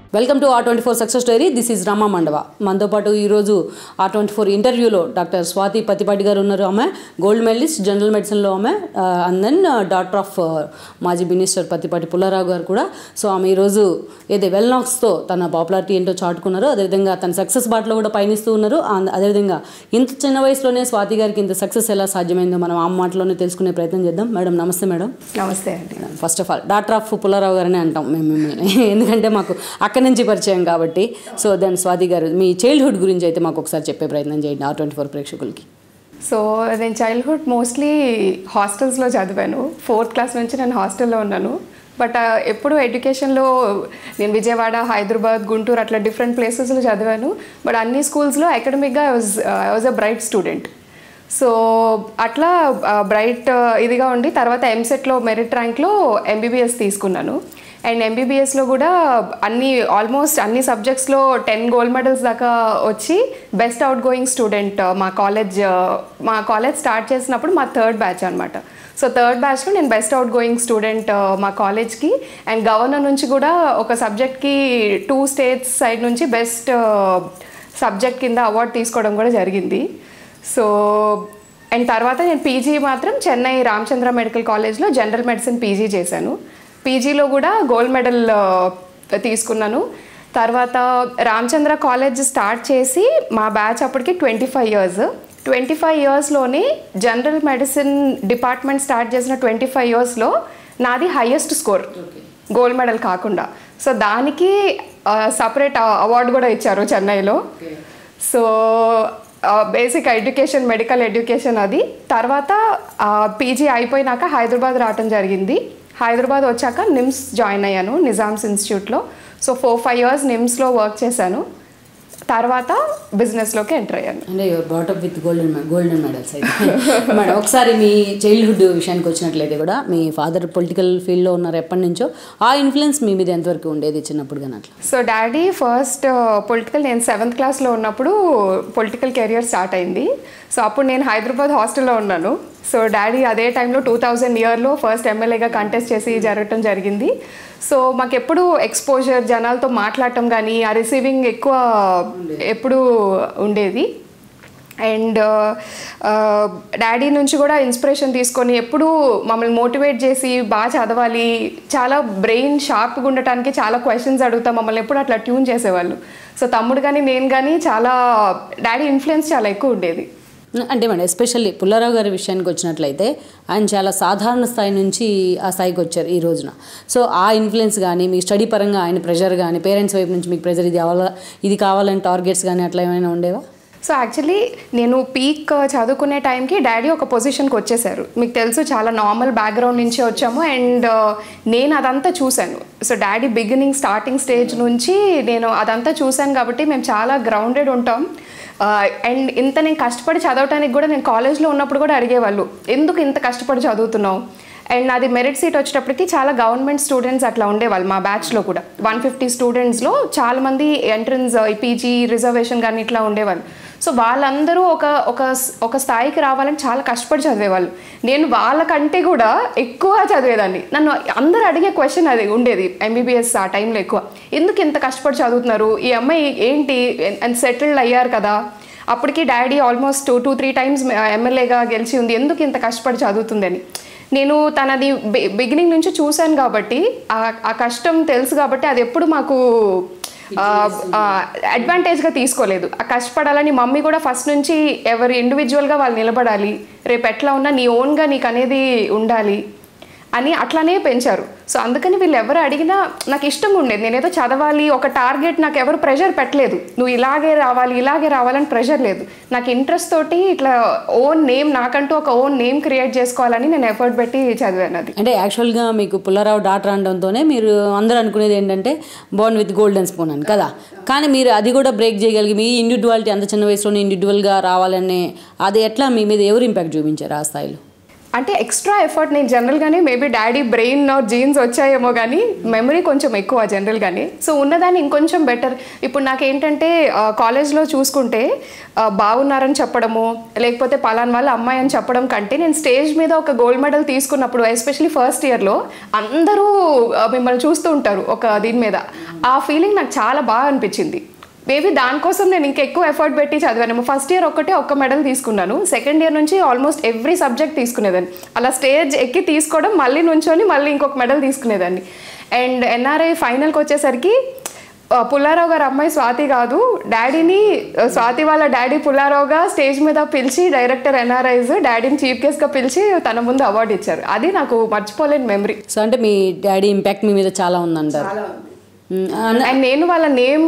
Welcome to R twenty four success story this is Rama Mandava మనతో పాటు ఈరోజు ఆర్ ట్వంటీ ఫోర్ ఇంటర్వ్యూలో డాక్టర్ స్వాతి పతిపాటి గారు ఉన్నారు ఆమె గోల్డ్ మెడలిస్ట్ జనరల్ మెడిసిన్లో ఆమె అండ్ దెన్ డాక్టర్ ఆఫ్ మాజీ మినిస్టర్ పతిపాటి పుల్లారావు గారు కూడా సో ఆమె ఈరోజు ఏదో వెల్నాక్స్తో తన పాపులారిటీ ఏంటో చాటుకున్నారు అదేవిధంగా తన సక్సెస్ బాటలో కూడా పయనిస్తూ ఉన్నారు అండ్ అదేవిధంగా ఇంత చిన్న వయసులోనే స్వాతి గారికి ఇంత సక్సెస్ ఎలా సాధ్యమైందో మనం ఆ మాటలోనే తెలుసుకునే ప్రయత్నం చేద్దాం మేడం నమస్తే మేడం నమస్తే అండి first of all doctor of Pullarao గారనే అంటాం మేము మిమ్మల్ని ఎందుకంటే మాకు అక్కడి నుంచి పరిచయం కాబట్టి సో దెన్ స్వాతి గారు మీ చైల్డ్హుడ్ గురించి అయితే మాకు ఒకసారి చెప్పే ప్రయత్నం చేయండి ఆర్ ట్వంటీ ఫోర్ ప్రేక్షకులకి సో నేను చైల్డ్హుడ్ మోస్ట్లీ హాస్టల్స్లో చదివాను ఫోర్త్ క్లాస్ నుంచి నేను హాస్టల్లో ఉన్నాను బట్ ఎప్పుడు ఎడ్యుకేషన్లో నేను విజయవాడ హైదరాబాద్ గుంటూరు అట్లా డిఫరెంట్ ప్లేసెస్లో చదివాను బట్ అన్ని స్కూల్స్లో అకాడమిక్గా I was I was a bright student so అట్లా బ్రైట్ ఇదిగా ఉండి తర్వాత ఎంసెట్లో మెరిట్ ర్యాంక్లో ఎంబీబీఎస్ తీసుకున్నాను అండ్ ఎంబీబీఎస్లో కూడా అన్ని ఆల్మోస్ట్ అన్ని సబ్జెక్ట్స్లో టెన్ గోల్డ్ మెడల్స్ దాకా వచ్చి బెస్ట్ అవుట్ గోయింగ్ స్టూడెంట్ మా కాలేజ్ మా కాలేజ్ స్టార్ట్ చేసినప్పుడు మా థర్డ్ బ్యాచ్ అనమాట సో థర్డ్ బ్యాచ్లో నేను బెస్ట్ అవుట్ గోయింగ్ స్టూడెంట్ మా కాలేజ్కి అండ్ గవర్నర్ నుంచి కూడా ఒక సబ్జెక్ట్కి టూ స్టేట్స్ సైడ్ నుంచి బెస్ట్ సబ్జెక్ట్ కింద అవార్డు తీసుకోవడం కూడా జరిగింది సో అండ్ తర్వాత నేను పీజీ మాత్రం చెన్నై రామచంద్ర మెడికల్ కాలేజ్లో జనరల్ మెడిసిన్ పీజీ చేశాను పీజీలో కూడా గోల్డ్ మెడల్ తీసుకున్నాను తర్వాత రామచంద్ర కాలేజ్ స్టార్ట్ చేసి మా బ్యాచ్ అప్పటికి twenty five years twenty five ఇయర్స్లోనే జనరల్ మెడిసిన్ డిపార్ట్మెంట్ స్టార్ట్ చేసిన ట్వంటీ ఫైవ్ ఇయర్స్లో నాది హైయెస్ట్ స్కోర్ గోల్డ్ మెడల్ కాకుండా సో దానికి సపరేట్ అవార్డు కూడా ఇచ్చారు చెన్నైలో so basic education medical education అది తర్వాత పీజీ అయిపోయినాక హైదరాబాద్ రావటం జరిగింది హైదరాబాద్ వచ్చాక నిమ్స్ జాయిన్ అయ్యాను నిజామ్స్ ఇన్స్టిట్యూట్లో సో ఫోర్ ఫైవ్ ఇయర్స్ నిమ్స్లో వర్క్ చేశాను తర్వాత బిజినెస్లోకి ఎంటర్ అయ్యాను అంటే your brought up with golden golden medals అయితే మేడం ఒకసారి మీ చైల్డ్హుడ్ విషయానికి వచ్చినట్లయితే కూడా మీ ఫాదర్ పొలిటికల్ ఫీల్డ్లో ఉన్నారు ఎప్పటి నుంచో ఆ ఇన్ఫ్లుయెన్స్ మీ మీద ఎంతవరకు ఉండేది చిన్నప్పుడు కానీ అట్లా సో డాడీ ఫస్ట్ పొలిటికల్ నేను సెవెంత్ క్లాస్లో ఉన్నప్పుడు పొలిటికల్ కెరియర్ స్టార్ట్ అయింది సో అప్పుడు నేను హైదరాబాద్ హాస్టల్లో ఉన్నాను సో డాడీ అదే టైంలో టూ థౌజండ్ ఇయర్లో ఫస్ట్ ఎమ్మెల్యేగా కంటెస్ట్ చేసి జరగటం జరిగింది సో మాకు ఎప్పుడు ఎక్స్పోజర్ జనాలతో మాట్లాడటం కానీ ఆ రిసీవింగ్ ఎక్కువ ఎప్పుడు ఉండేది అండ్ డాడీ నుంచి కూడా ఇన్స్పిరేషన్ తీసుకొని ఎప్పుడూ మమ్మల్ని మోటివేట్ చేసి బాగా చదవాలి చాలా బ్రెయిన్ షార్ప్గా ఉండటానికి చాలా క్వశ్చన్స్ అడుగుతా మమ్మల్ని ఎప్పుడు అట్లా ట్యూన్ చేసేవాళ్ళు సో తమ్ముడు కానీ నేను కానీ చాలా డాడీ ఇన్ఫ్లుయెన్స్ చాలా ఎక్కువ ఉండేది అంటే మేడం ఎస్పెషల్లీ పుల్లారావు గారి విషయానికి వచ్చినట్లయితే ఆయన చాలా సాధారణ స్థాయి నుంచి ఆ స్థాయికి వచ్చారు ఈ రోజున సో ఆ ఇన్ఫ్లుయెన్స్ కానీ మీ స్టడీ పరంగా ఆయన ప్రెషర్ కానీ పేరెంట్స్ వైపు నుంచి మీకు ప్రెషర్ ఇది కావాలా ఇది కావాలని టార్గెట్స్ కానీ అట్లా ఏమైనా ఉండేవా సో యాక్చువల్లీ నేను పీక్ చదువుకునే టైంకి డాడీ ఒక పొజిషన్కి వచ్చేసారు మీకు తెలుసు చాలా నార్మల్ బ్యాక్గ్రౌండ్ నుంచి వచ్చాము అండ్ నేను అదంతా చూశాను so daddy beginning starting stage నుంచి నేను అదంతా చూశాను కాబట్టి మేము చాలా గ్రౌండెడ్ ఉంటాం అండ్ ఇంత నేను కష్టపడి చదవటానికి కూడా నేను కాలేజ్లో ఉన్నప్పుడు కూడా అడిగేవాళ్ళు ఎందుకు ఇంత కష్టపడి చదువుతున్నావు అండ్ నాది మెరిట్ సీట్ వచ్చేటప్పటికి చాలా గవర్నమెంట్ స్టూడెంట్స్ అట్లా ఉండేవాళ్ళు మా బ్యాచ్లో కూడా వన్ ఫిఫ్టీ స్టూడెంట్స్లో చాలామంది ఎంట్రన్స్ పీజీ రిజర్వేషన్ కానీ ఇట్లా ఉండేవాళ్ళు సో వాళ్ళందరూ ఒక ఒక ఒక స్థాయికి రావాలని చాలా కష్టపడి చదివేవాళ్ళు నేను వాళ్ళకంటే కూడా ఎక్కువ చదివేదాన్ని నన్ను అందరు అడిగే క్వశ్చన్ అది ఉండేది ఎంబీబీఎస్ ఆ టైంలో ఎక్కువ ఎందుకు ఇంత కష్టపడి చదువుతున్నారు ఈ అమ్మాయి ఏంటి సెటిల్డ్ అయ్యారు కదా అప్పటికి daddy almost two two three times ఎమ్మెల్యేగా గెలిచి ఉంది ఎందుకు ఇంత కష్టపడి చదువుతుందని నేను తనది బిగినింగ్ నుంచి చూశాను కాబట్టి ఆ కష్టం తెలుసు కాబట్టి అది ఎప్పుడు మాకు అడ్వాంటేజ్గా తీసుకోలేదు ఆ కష్టపడాలని మమ్మీ కూడా ఫస్ట్ నుంచి ఎవరు ఇండివిజువల్గా వాళ్ళు నిలబడాలి రేపు ఎట్లా ఉన్నా నీ ఓన్గా నీకు అనేది ఉండాలి అని అట్లానే పెంచారు సో అందుకని వీళ్ళు ఎవరు అడిగినా నాకు ఇష్టం ఉండేది నేనేదో చదవాలి ఒక టార్గెట్ నాకు ఎవరు ప్రెషర్ పెట్టలేదు నువ్వు ఇలాగే రావాలి ఇలాగే రావాలని ప్రెషర్ లేదు నాకు ఇంట్రెస్ట్ తోటి ఇట్లా ఓన్ నేమ్ నాకంటూ ఒక ఓన్ నేమ్ క్రియేట్ చేసుకోవాలని నేను ఎఫర్ట్ పెట్టి చదివాను అది అంటే యాక్చువల్గా మీకు పుల్లారావు డాక్టర్ అనడంతోనే మీరు అందరూ అనుకునేది ఏంటంటే బోర్న్ విత్ గోల్డెన్ స్పూన్ అని కదా కానీ మీరు అది కూడా బ్రేక్ చేయగలిగి మీ ఇండివిజువాలిటీ అంత చిన్న వయసులోనే ఇండివిజువల్గా రావాలనే అది ఎట్లా మీ మీద ఎవరు ఇంపాక్ట్ చూపించారు ఆ స్థాయిలో అంటే ఎక్స్ట్రా ఎఫర్ట్ నేను జనరల్గానే maybe daddy brain or genes వచ్చాయేమో కానీ మెమరీ కొంచెం ఎక్కువ జనరల్గానే సో ఉన్నదాన్ని ఇంకొంచెం బెటర్ ఇప్పుడు నాకేంటంటే కాలేజ్లో చూసుకుంటే ఆ, బాగున్నారని చెప్పడము లేకపోతే పలాన్ వాళ్ళ అమ్మాయి అని చెప్పడం కంటే నేను స్టేజ్ మీద ఒక గోల్డ్ మెడల్ తీసుకున్నప్పుడు ఎస్పెషలీ ఫస్ట్ ఇయర్లో అందరూ ఆ, మిమ్మల్ని చూస్తూ ఉంటారు ఒక దీని మీద ఆ ఫీలింగ్ నాకు చాలా బాగా అనిపించింది మేబీ దానికోసం నేను ఇంకా ఎక్కువ ఎఫర్ట్ పెట్టి చదివాను ఫస్ట్ ఇయర్ ఒక్కటే ఒక్క మెడల్ తీసుకున్నాను సెకండ్ ఇయర్ నుంచి ఆల్మోస్ట్ ఎవ్రీ సబ్జెక్ట్ తీసుకునేదాన్ని అలా స్టేజ్ ఎక్కి తీసుకోవడం మళ్ళీ నుంచొని మళ్ళీ ఇంకొక మెడల్ తీసుకునేదాన్ని అండ్ ఎన్ఆర్ఐ ఫైనల్కి వచ్చేసరికి ఆ, పుల్లారావు గారు అమ్మాయి స్వాతి కాదు డాడీని ఆ, స్వాతి వాళ్ళ డాడీ పుల్లారావుగా స్టేజ్ మీద పిలిచి డైరెక్టర్ ఎన్ఆర్ఐస్ డాడీని చీఫ్ గెస్ట్గా పిలిచి తన ముందు అవార్డు ఇచ్చారు అది నాకు మర్చిపోలేని మెమరీ సో అంటే మీ డాడీ ఇంపాక్ట్ మీ మీద చాలా ఉందంటారు మ్మ్. అన్న- అండ్ నేను వాళ్ళ నేమ్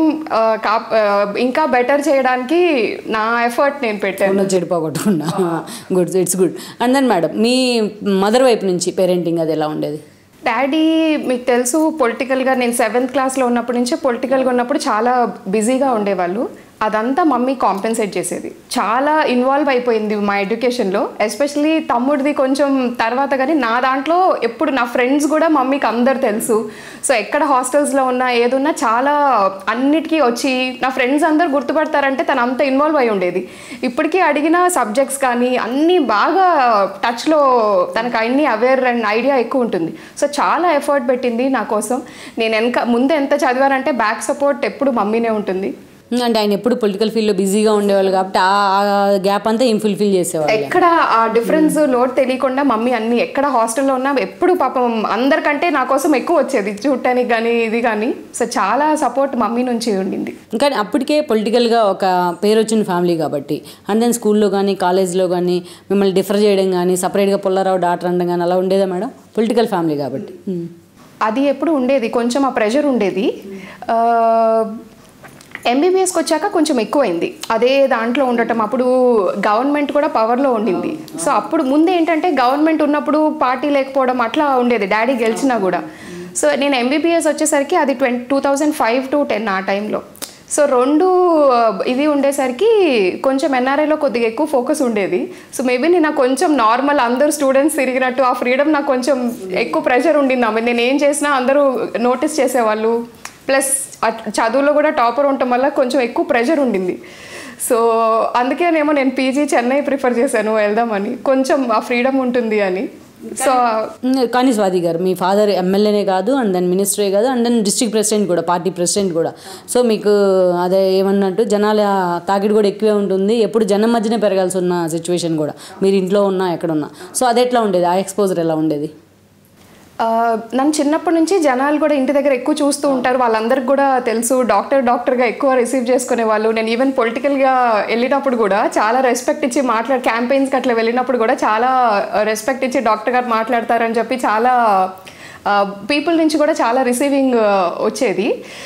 ఇంకా బెటర్ చేయడానికి నా ఎఫర్ట్ నేను పెట్టాను ఉన్న చెడిపోగొట్టకుండా good it's good and then madam మీ మదర్ వైపు నుంచి పేరెంటింగ్ అది ఎలా ఉండేది డాడీ మీకు తెలుసు పొలిటికల్గా నేను సెవెంత్ క్లాస్లో ఉన్నప్పటి నుంచి పొలిటికల్గా ఉన్నప్పుడు చాలా బిజీగా ఉండేవాళ్ళు అదంతా మమ్మీ కాంపెన్సేట్ చేసేది చాలా ఇన్వాల్వ్ అయిపోయింది మా ఎడ్యుకేషన్లో ఎస్పెషలీ తమ్ముడిది కొంచెం తర్వాత కానీ నా దాంట్లో ఎప్పుడు నా ఫ్రెండ్స్ కూడా మమ్మీకి అందరు తెలుసు సో ఎక్కడ హాస్టల్స్లో ఉన్నా ఏదున్నా చాలా అన్నిటికీ వచ్చి నా ఫ్రెండ్స్ అందరు గుర్తుపడతారంటే తను అంత ఇన్వాల్వ్ అయి ఉండేది ఇప్పటికీ అడిగిన సబ్జెక్ట్స్ కానీ అన్నీ బాగా టచ్లో తనకు అన్ని అవేర్ అండ్ ఐడియా ఎక్కువ ఉంటుంది సో చాలా ఎఫర్ట్ పెట్టింది నా కోసం నేను వెనక ముందు ఎంత చదివానంటే బ్యాక్ సపోర్ట్ ఎప్పుడు మమ్మీనే ఉంటుంది మ్మ్. అంటే ఆయన ఎప్పుడు పొలిటికల్ ఫీల్డ్లో బిజీగా ఉండేవాళ్ళు కాబట్టి ఆ గ్యాప్ అంతా ఏం ఫుల్ఫిల్ చేసేవాళ్ళు ఎక్కడ ఆ డిఫరెన్స్ లోడ్ తెలియకుండా మమ్మీ అన్ని ఎక్కడ హాస్టల్లో ఉన్నా ఎప్పుడు పాపం అందరికంటే నా కోసం ఎక్కువ వచ్చేది చూడటానికి కానీ ఇది కానీ సో చాలా సపోర్ట్ మమ్మీ నుంచి ఉండింది ఇంకా అప్పటికే పొలిటికల్గా ఒక పేరు వచ్చిన ఫ్యామిలీ కాబట్టి అండ్ దెన్ స్కూల్లో కానీ కాలేజ్లో కానీ మిమ్మల్ని డిఫర్ చేయడం కానీ సపరేట్గా పుల్లారావు డాక్టర్ అనడం కానీ అలా ఉండేదా మేడం పొలిటికల్ ఫ్యామిలీ కాబట్టి మ్మ్. అది ఎప్పుడు ఉండేది కొంచెం ఆ ప్రెషర్ ఉండేది ఎంబీబీఎస్కి వచ్చాక కొంచెం ఎక్కువైంది అదే దాంట్లో ఉండటం అప్పుడు గవర్నమెంట్ కూడా పవర్లో ఉండింది సో అప్పుడు ముందు ఏంటంటే గవర్నమెంట్ ఉన్నప్పుడు పార్టీ లేకపోవడం అట్లా ఉండేది డాడీ గెలిచినా కూడా సో నేను ఎంబీబీఎస్ వచ్చేసరికి అది twenty two thousand five to ten ఆ టైంలో సో రెండు ఆ, ఇది ఉండేసరికి కొంచెం ఎన్ఆర్ఐలో కొద్దిగా ఎక్కువ ఫోకస్ ఉండేది సో మేబీ నేను నాకు కొంచెం నార్మల్ అందరు స్టూడెంట్స్ తిరిగినట్టు ఆ ఫ్రీడమ్ నాకు కొంచెం ఎక్కువ ప్రెషర్ ఉండింది ఆమె నేను ఏం చేసినా అందరూ నోటీస్ చేసేవాళ్ళు ప్లస్ చదువులో కూడా టాపర్ ఉండటం వల్ల కొంచెం ఎక్కువ ప్రెషర్ ఉండింది సో అందుకేనేమో నేను పీజీ చెన్నై ప్రిఫర్ చేశాను వెళ్దామని కొంచెం ఆ ఫ్రీడమ్ ఉంటుంది అని సో మ్మ్. కానీ స్వాతి గారు మీ ఫాదర్ ఎమ్మెల్యేనే కాదు అండ్ దెన్ మినిస్టరే కాదు అండ్ దెన్ డిస్ట్రిక్ట్ ప్రెసిడెంట్ కూడా పార్టీ ప్రెసిడెంట్ కూడా సో మీకు అదే ఏమన్నట్టు జనాల తాకిడి కూడా ఎక్కువే ఉంటుంది ఎప్పుడు జనం మధ్యనే పెరగాల్సి ఉన్న సిచ్యువేషన్ కూడా మీరు ఇంట్లో ఉన్నా ఎక్కడున్నా సో అది ఎట్లా ఉండేది ఆ ఎక్స్పోజర్ ఎలా ఉండేది ఆ, నన్ను చిన్నప్పటి నుంచి జనాలు కూడా ఇంటి దగ్గర ఎక్కువ చూస్తూ ఉంటారు వాళ్ళందరికి కూడా తెలుసు డాక్టర్ డాక్టర్గా ఎక్కువ రిసీవ్ చేసుకునే వాళ్ళు నేను ఈవెన్ పొలిటికల్గా వెళ్ళినప్పుడు కూడా చాలా రెస్పెక్ట్ ఇచ్చి మాట్లాడి క్యాంపెయిన్స్కి అట్లా వెళ్ళినప్పుడు కూడా చాలా రెస్పెక్ట్ ఇచ్చి డాక్టర్ గారు మాట్లాడతారని చెప్పి చాలా పీపుల్ నుంచి కూడా చాలా రిసీవింగ్ వచ్చేది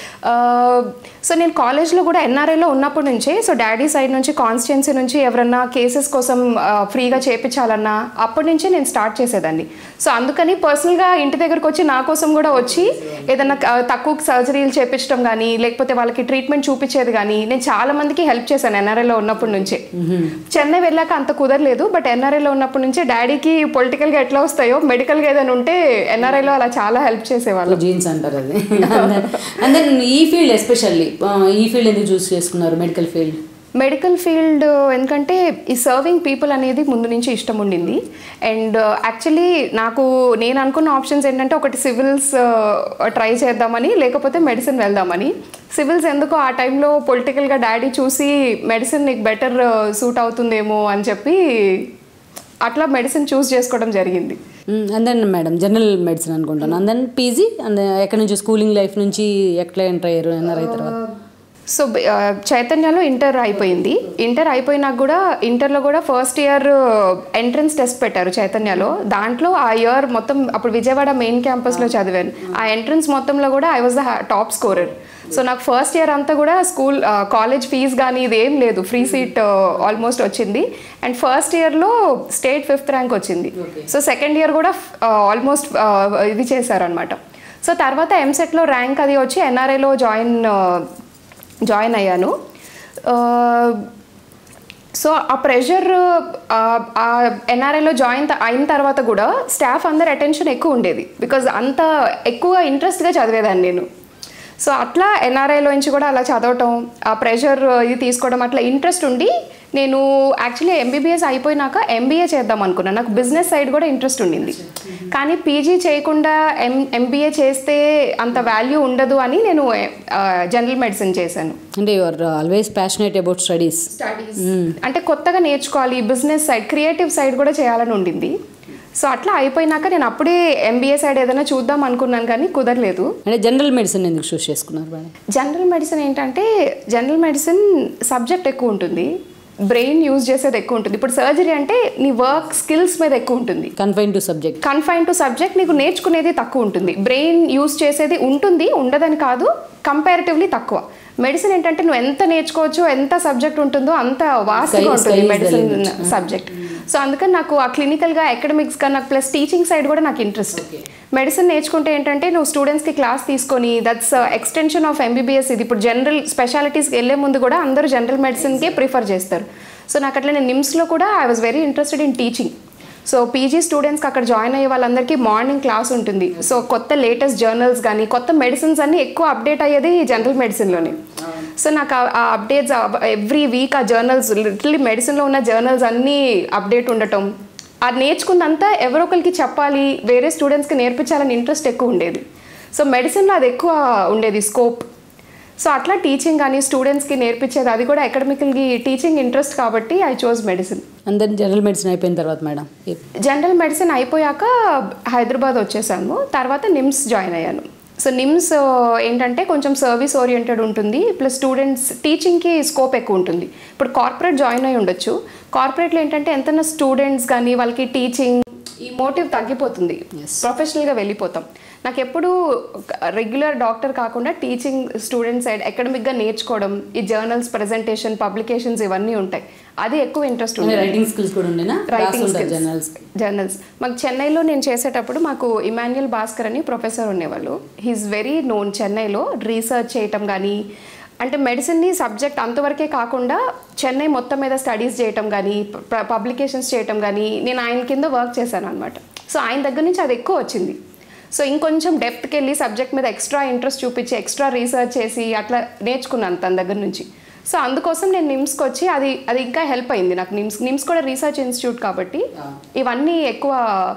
సో నేను కాలేజ్లో కూడా ఎన్ఆర్ఐలో ఉన్నప్పటి నుంచే సో డాడీ సైడ్ నుంచి కాన్స్టిట్యున్సీ నుంచి ఎవరన్నా కేసెస్ కోసం ఫ్రీగా చేపించాలన్నా అప్పటి నుంచే నేను స్టార్ట్ చేసేదాన్ని సో అందుకని పర్సనల్గా ఇంటి దగ్గరకు వచ్చి నా కోసం కూడా వచ్చి ఏదన్నా ఆ, తక్కువ సర్జరీలు చేపించడం కానీ లేకపోతే వాళ్ళకి ట్రీట్మెంట్ చూపించేది కానీ నేను చాలా మందికి హెల్ప్ చేశాను ఎన్ఆర్ఐలో ఉన్నప్పటి నుంచే చెన్నై వెళ్ళాక అంత కుదరలేదు బట్ ఎన్ఆర్ఐలో ఉన్నప్పటి నుంచే డాడీకి పొలిటికల్గా ఎట్లా వస్తాయో మెడికల్గా ఏదైనా ఉంటే ఎన్ఆర్ఐలో అలా చాలా హెల్ప్ చేసేవాళ్ళు జీన్స్ అంటారు అది అండ్ దెన్ ఈ ఫీల్డ్ ఎస్పెషల్లీ ఈ ఫీల్డ్ ఎందుకు చూస్ చేసుకున్నారు మెడికల్ ఫీల్డ్ మెడికల్ ఫీల్డ్ ఎందుకంటే ఈ సర్వింగ్ పీపుల్ అనేది ముందు నుంచి ఇష్టం ఉండింది అండ్ యాక్చువల్లీ నాకు నేను అనుకున్న ఆప్షన్స్ ఏంటంటే ఒకటి సివిల్స్ ట్రై చేద్దామని లేకపోతే మెడిసిన్ వెళ్దామని సివిల్స్ ఎందుకో ఆ టైంలో పొలిటికల్గా డాడీ చూసి మెడిసిన్ నీకు బెటర్ సూట్ అవుతుందేమో అని చెప్పి అట్లా మెడిసిన్ చూస్ చేసుకోవడం జరిగింది and then madam general medicine అనుకుంటాను అండ్ దెన్ పీజీ అండ్ ఎక్కడి నుంచి స్కూలింగ్ లైఫ్ నుంచి ఎట్లా ఎంటర్ అయ్యారు ఎన్ఆర్ అయిన తర్వాత సో ఆ, చైతన్యలో ఇంటర్ అయిపోయింది ఇంటర్ అయిపోయినాక కూడా ఇంటర్లో కూడా ఫస్ట్ ఇయర్ ఎంట్రన్స్ టెస్ట్ పెట్టారు చైతన్యలో దాంట్లో ఆ ఇయర్ మొత్తం అప్పుడు విజయవాడ మెయిన్ క్యాంపస్లో చదివాను ఆ ఎంట్రన్స్ మొత్తంలో కూడా I was the top scorer so నాకు ఫస్ట్ ఇయర్ అంతా కూడా స్కూల్ కాలేజ్ ఫీజ్ కానీ ఇదేం లేదు ఫ్రీ సీట్ ఆల్మోస్ట్ వచ్చింది అండ్ ఫస్ట్ ఇయర్లో స్టేట్ ఫిఫ్త్ ర్యాంక్ వచ్చింది సో సెకండ్ ఇయర్ కూడా ఆల్మోస్ట్ ఇది చేశారనమాట సో తర్వాత ఎంసెట్లో ర్యాంక్ అది వచ్చి ఎన్ఆర్ఐలో జాయిన్ జాయిన్ అయ్యాను సో ఆ ప్రెషర్ ఆ ఎన్ఆర్ఐలో జాయిన్ అయిన తర్వాత కూడా స్టాఫ్ అందరు అటెన్షన్ ఎక్కువ ఉండేది బికాజ్ అంత ఎక్కువ ఇంట్రెస్ట్గా చదివేదాన్ని నేను సో అట్లా ఎన్ఆర్ఐలో నుంచి కూడా అలా చదవటం ఆ ప్రెషర్ ఇది తీసుకోవడం అట్లా ఇంట్రెస్ట్ ఉండి నేను యాక్చువల్లీ ఎంబీబీఎస్ అయిపోయినాక ఎంబీఏ చేద్దాం అనుకున్నాను నాకు బిజినెస్ సైడ్ కూడా ఇంట్రెస్ట్ ఉండింది కానీ పీజీ చేయకుండా ఎం ఎంబీఏ చేస్తే అంత వాల్యూ ఉండదు అని నేను జనరల్ మెడిసిన్ చేశాను అంటే your always passionate about studies studies అంటే కొత్తగా నేర్చుకోవాలి బిజినెస్ సైడ్ క్రియేటివ్ సైడ్ కూడా చేయాలని ఉండింది సో అట్లా అయిపోయినాక నేను అప్పుడే ఎంబీఏ సైడ్ ఏదైనా చూద్దాం అనుకున్నాను కానీ కుదరలేదు అంటే జనరల్ మెడిసిన్ ఎందుకు చూస్ చేసుకున్నారు మేడం జనరల్ మెడిసిన్ ఏంటంటే జనరల్ మెడిసిన్ సబ్జెక్ట్ ఎక్కువ ఉంటుంది బ్రెయిన్ యూజ్ చేసేది ఎక్కువ ఉంటుంది ఇప్పుడు సర్జరీ అంటే నీ వర్క్ స్కిల్స్ మీద ఎక్కువ ఉంటుంది confine to subject confine to subject నీకు నేర్చుకునేది తక్కువ ఉంటుంది బ్రెయిన్ యూజ్ చేసేది ఉంటుంది ఉండదని కాదు కంపారిటివ్లీ తక్కువ మెడిసిన్ ఏంటంటే నువ్వు ఎంత నేర్చుకోవచ్చు ఎంత సబ్జెక్ట్ ఉంటుందో అంత వాస్ట్గా Sky- ఉంటుంది sky is the medicine limit. Subject so అందుకని నాకు ఆ క్లినికల్గా అకాడమిక్స్గా నాకు ప్లస్ టీచింగ్ సైడ్ కూడా నాకు ఇంట్రెస్ట్ మెడిసిన్ నేర్చుకుంటే ఏంటంటే నువ్వు స్టూడెంట్స్కి క్లాస్ తీసుకొని దట్స్ ఎక్స్టెన్షన్ ఆఫ్ ఎంబీబీఎస్ ఇది ఇప్పుడు జనరల్ స్పెషాలిటీస్కి వెళ్ళే ముందు కూడా అందరూ జనరల్ మెడిసిన్కే ప్రిఫర్ చేస్తారు సో నాకు అట్లా నేను నిమ్స్లో కూడా I was very interested in teaching so PG స్టూడెంట్స్కి అక్కడ జాయిన్ అయ్యే వాళ్ళందరికీ మార్నింగ్ క్లాస్ ఉంటుంది సో కొత్త లేటెస్ట్ జర్నల్స్ కానీ కొత్త మెడిసిన్స్ అన్ని ఎక్కువ అప్డేట్ అయ్యేది జనరల్ మెడిసిన్లోనే సో నాకు ఆ- ఆ అప్డేట్స్ ఎవ్రీ వీక్ ఆ జర్నల్స్ లిటరలీ మెడిసిన్లో ఉన్న జర్నల్స్ అన్నీ అప్డేట్ ఉండటం అది నేర్చుకుందంతా ఎవరో ఒకరికి చెప్పాలి వేరే స్టూడెంట్స్కి నేర్పించాలని ఇంట్రెస్ట్ ఎక్కువ ఉండేది సో మెడిసిన్లో అది ఎక్కువ ఉండేది స్కోప్ సో అట్లా టీచింగ్ కానీ స్టూడెంట్స్కి నేర్పించేది అది కూడా అకాడమికల్కి టీచింగ్ ఇంట్రెస్ట్ కాబట్టి ఐ చోజ్ మెడిసిన్ అందరి జనరల్ మెడిసిన్ అయిపోయిన తర్వాత మేడం జనరల్ మెడిసిన్ అయిపోయాక హైదరాబాద్ వచ్చేసాను తర్వాత నిమ్స్ జాయిన్ అయ్యాను సో నిమ్స్ ఏంటంటే కొంచెం సర్వీస్ ఓరియంటెడ్ ఉంటుంది ప్లస్ స్టూడెంట్స్ టీచింగ్కి స్కోప్ ఎక్కువ ఉంటుంది ఇప్పుడు కార్పొరేట్ జాయిన్ అయి ఉండొచ్చు కార్పొరేట్లో ఏంటంటే ఎంతైనా స్టూడెంట్స్ కానీ వాళ్ళకి టీచింగ్ ఈ మోటివ్ తగ్గిపోతుంది ప్రొఫెషనల్గా వెళ్ళిపోతాం నాకు ఎప్పుడు రెగ్యులర్ డాక్టర్ కాకుండా టీచింగ్ స్టూడెంట్ సైడ్ అకాడమిక్గా నేర్చుకోవడం ఈ జర్నల్స్ ప్రెజెంటేషన్ పబ్లికేషన్స్ ఇవన్నీ ఉంటాయి అది ఎక్కువ ఇంట్రెస్ట్ ఉంది రైటింగ్ స్కిల్స్ కూడా ఉండేనా రైటింగ్ జర్నల్స్ జర్నల్స్ మాకు చెన్నైలో నేను చేసేటప్పుడు మాకు ఇమాన్యుయల్ భాస్కర్ అని ప్రొఫెసర్ ఉండేవాళ్ళు హీస్ వెరీ నోన్ చెన్నైలో రీసెర్చ్ చేయటం కానీ అంటే మెడిసిన్ని సబ్జెక్ట్ అంతవరకే కాకుండా చెన్నై మొత్తం మీద స్టడీస్ చేయటం కానీ పబ్లికేషన్స్ చేయటం కానీ నేను ఆయన కింద వర్క్ చేశాను అనమాట సో ఆయన దగ్గర నుంచి అది ఎక్కువ వచ్చింది సో ఇంకొంచెం డెప్త్కి వెళ్ళి సబ్జెక్ట్ మీద ఎక్స్ట్రా ఇంట్రెస్ట్ చూపించి ఎక్స్ట్రా రీసెర్చ్ చేసి అట్లా నేర్చుకున్నాను తన దగ్గర నుంచి సో అందుకోసం నేను నిమ్స్కి వచ్చి అది అది ఇంకా హెల్ప్ అయింది నాకు నిమ్స్ నిమ్స్ కూడా రీసెర్చ్ ఇన్స్టిట్యూట్ కాబట్టి ఇవన్నీ ఎక్కువ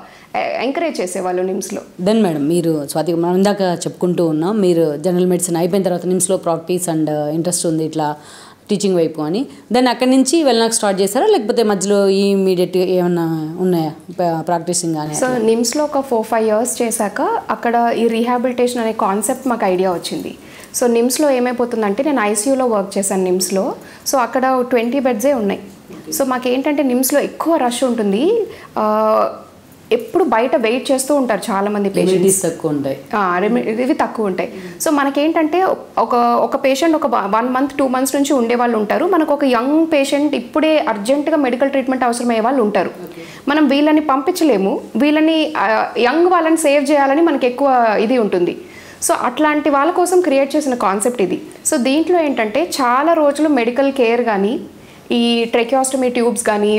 ఎంకరేజ్ చేసేవాళ్ళు నిమ్స్లో దెన్ మేడం మీరు స్వాతి మనం ఇందాక చెప్పుకుంటూ ఉన్నాం మీరు జనరల్ మెడిసిన్ అయిపోయిన తర్వాత నిమ్స్లో ప్రాక్టీస్ అండ్ ఇంట్రెస్ట్ ఉంది ఇట్లా టీచింగ్ వైపు అని దెన్ అక్కడి నుంచి వెళ్ళడానికి స్టార్ట్ చేశారా లేకపోతే మధ్యలో ఈ ఇమీడియట్ ఏమన్నా ఉన్నాయా ప్రాక్టీసింగ్ కానీ సో నిమ్స్లో ఒక ఫోర్ ఫైవ్ ఇయర్స్ చేశాక అక్కడ ఈ రీహాబిలిటేషన్ అనే కాన్సెప్ట్ మాకు ఐడియా వచ్చింది సో నిమ్స్లో ఏమైపోతుందంటే నేను ఐసీయూలో వర్క్ చేశాను నిమ్స్లో సో అక్కడ ట్వంటీ బెడ్సే ఉన్నాయి సో మాకేంటంటే నిమ్స్లో ఎక్కువ రష్ ఉంటుంది ఆ, ఎప్పుడు బయట వెయిట్ చేస్తూ ఉంటారు చాలామంది పేషెంట్స్ ఫెసిలిటీస్ తక్కువ ఉంటాయి ఆ, రెమె- ఇవి తక్కువ ఉంటాయి సో మనకేంటంటే ఒక ఒక పేషెంట్ ఒక వన్ మంత్ టూ మంత్స్ నుంచి ఉండే వాళ్ళు ఉంటారు మనకు ఒక యంగ్ పేషెంట్ ఇప్పుడే అర్జెంటుగా మెడికల్ ట్రీట్మెంట్ అవసరమయ్యే వాళ్ళు ఉంటారు మనం వీళ్ళని పంపించలేము వీళ్ళని యంగ్ వాళ్ళని సేవ్ చేయాలని మనకి ఎక్కువ ఇది ఉంటుంది సో అట్లాంటి వాళ్ళ కోసం క్రియేట్ చేసిన కాన్సెప్ట్ ఇది సో దీంట్లో ఏంటంటే చాలా రోజులు మెడికల్ కేర్ కానీ ఈ ట్రెక్యాస్టమీ ట్యూబ్స్ కానీ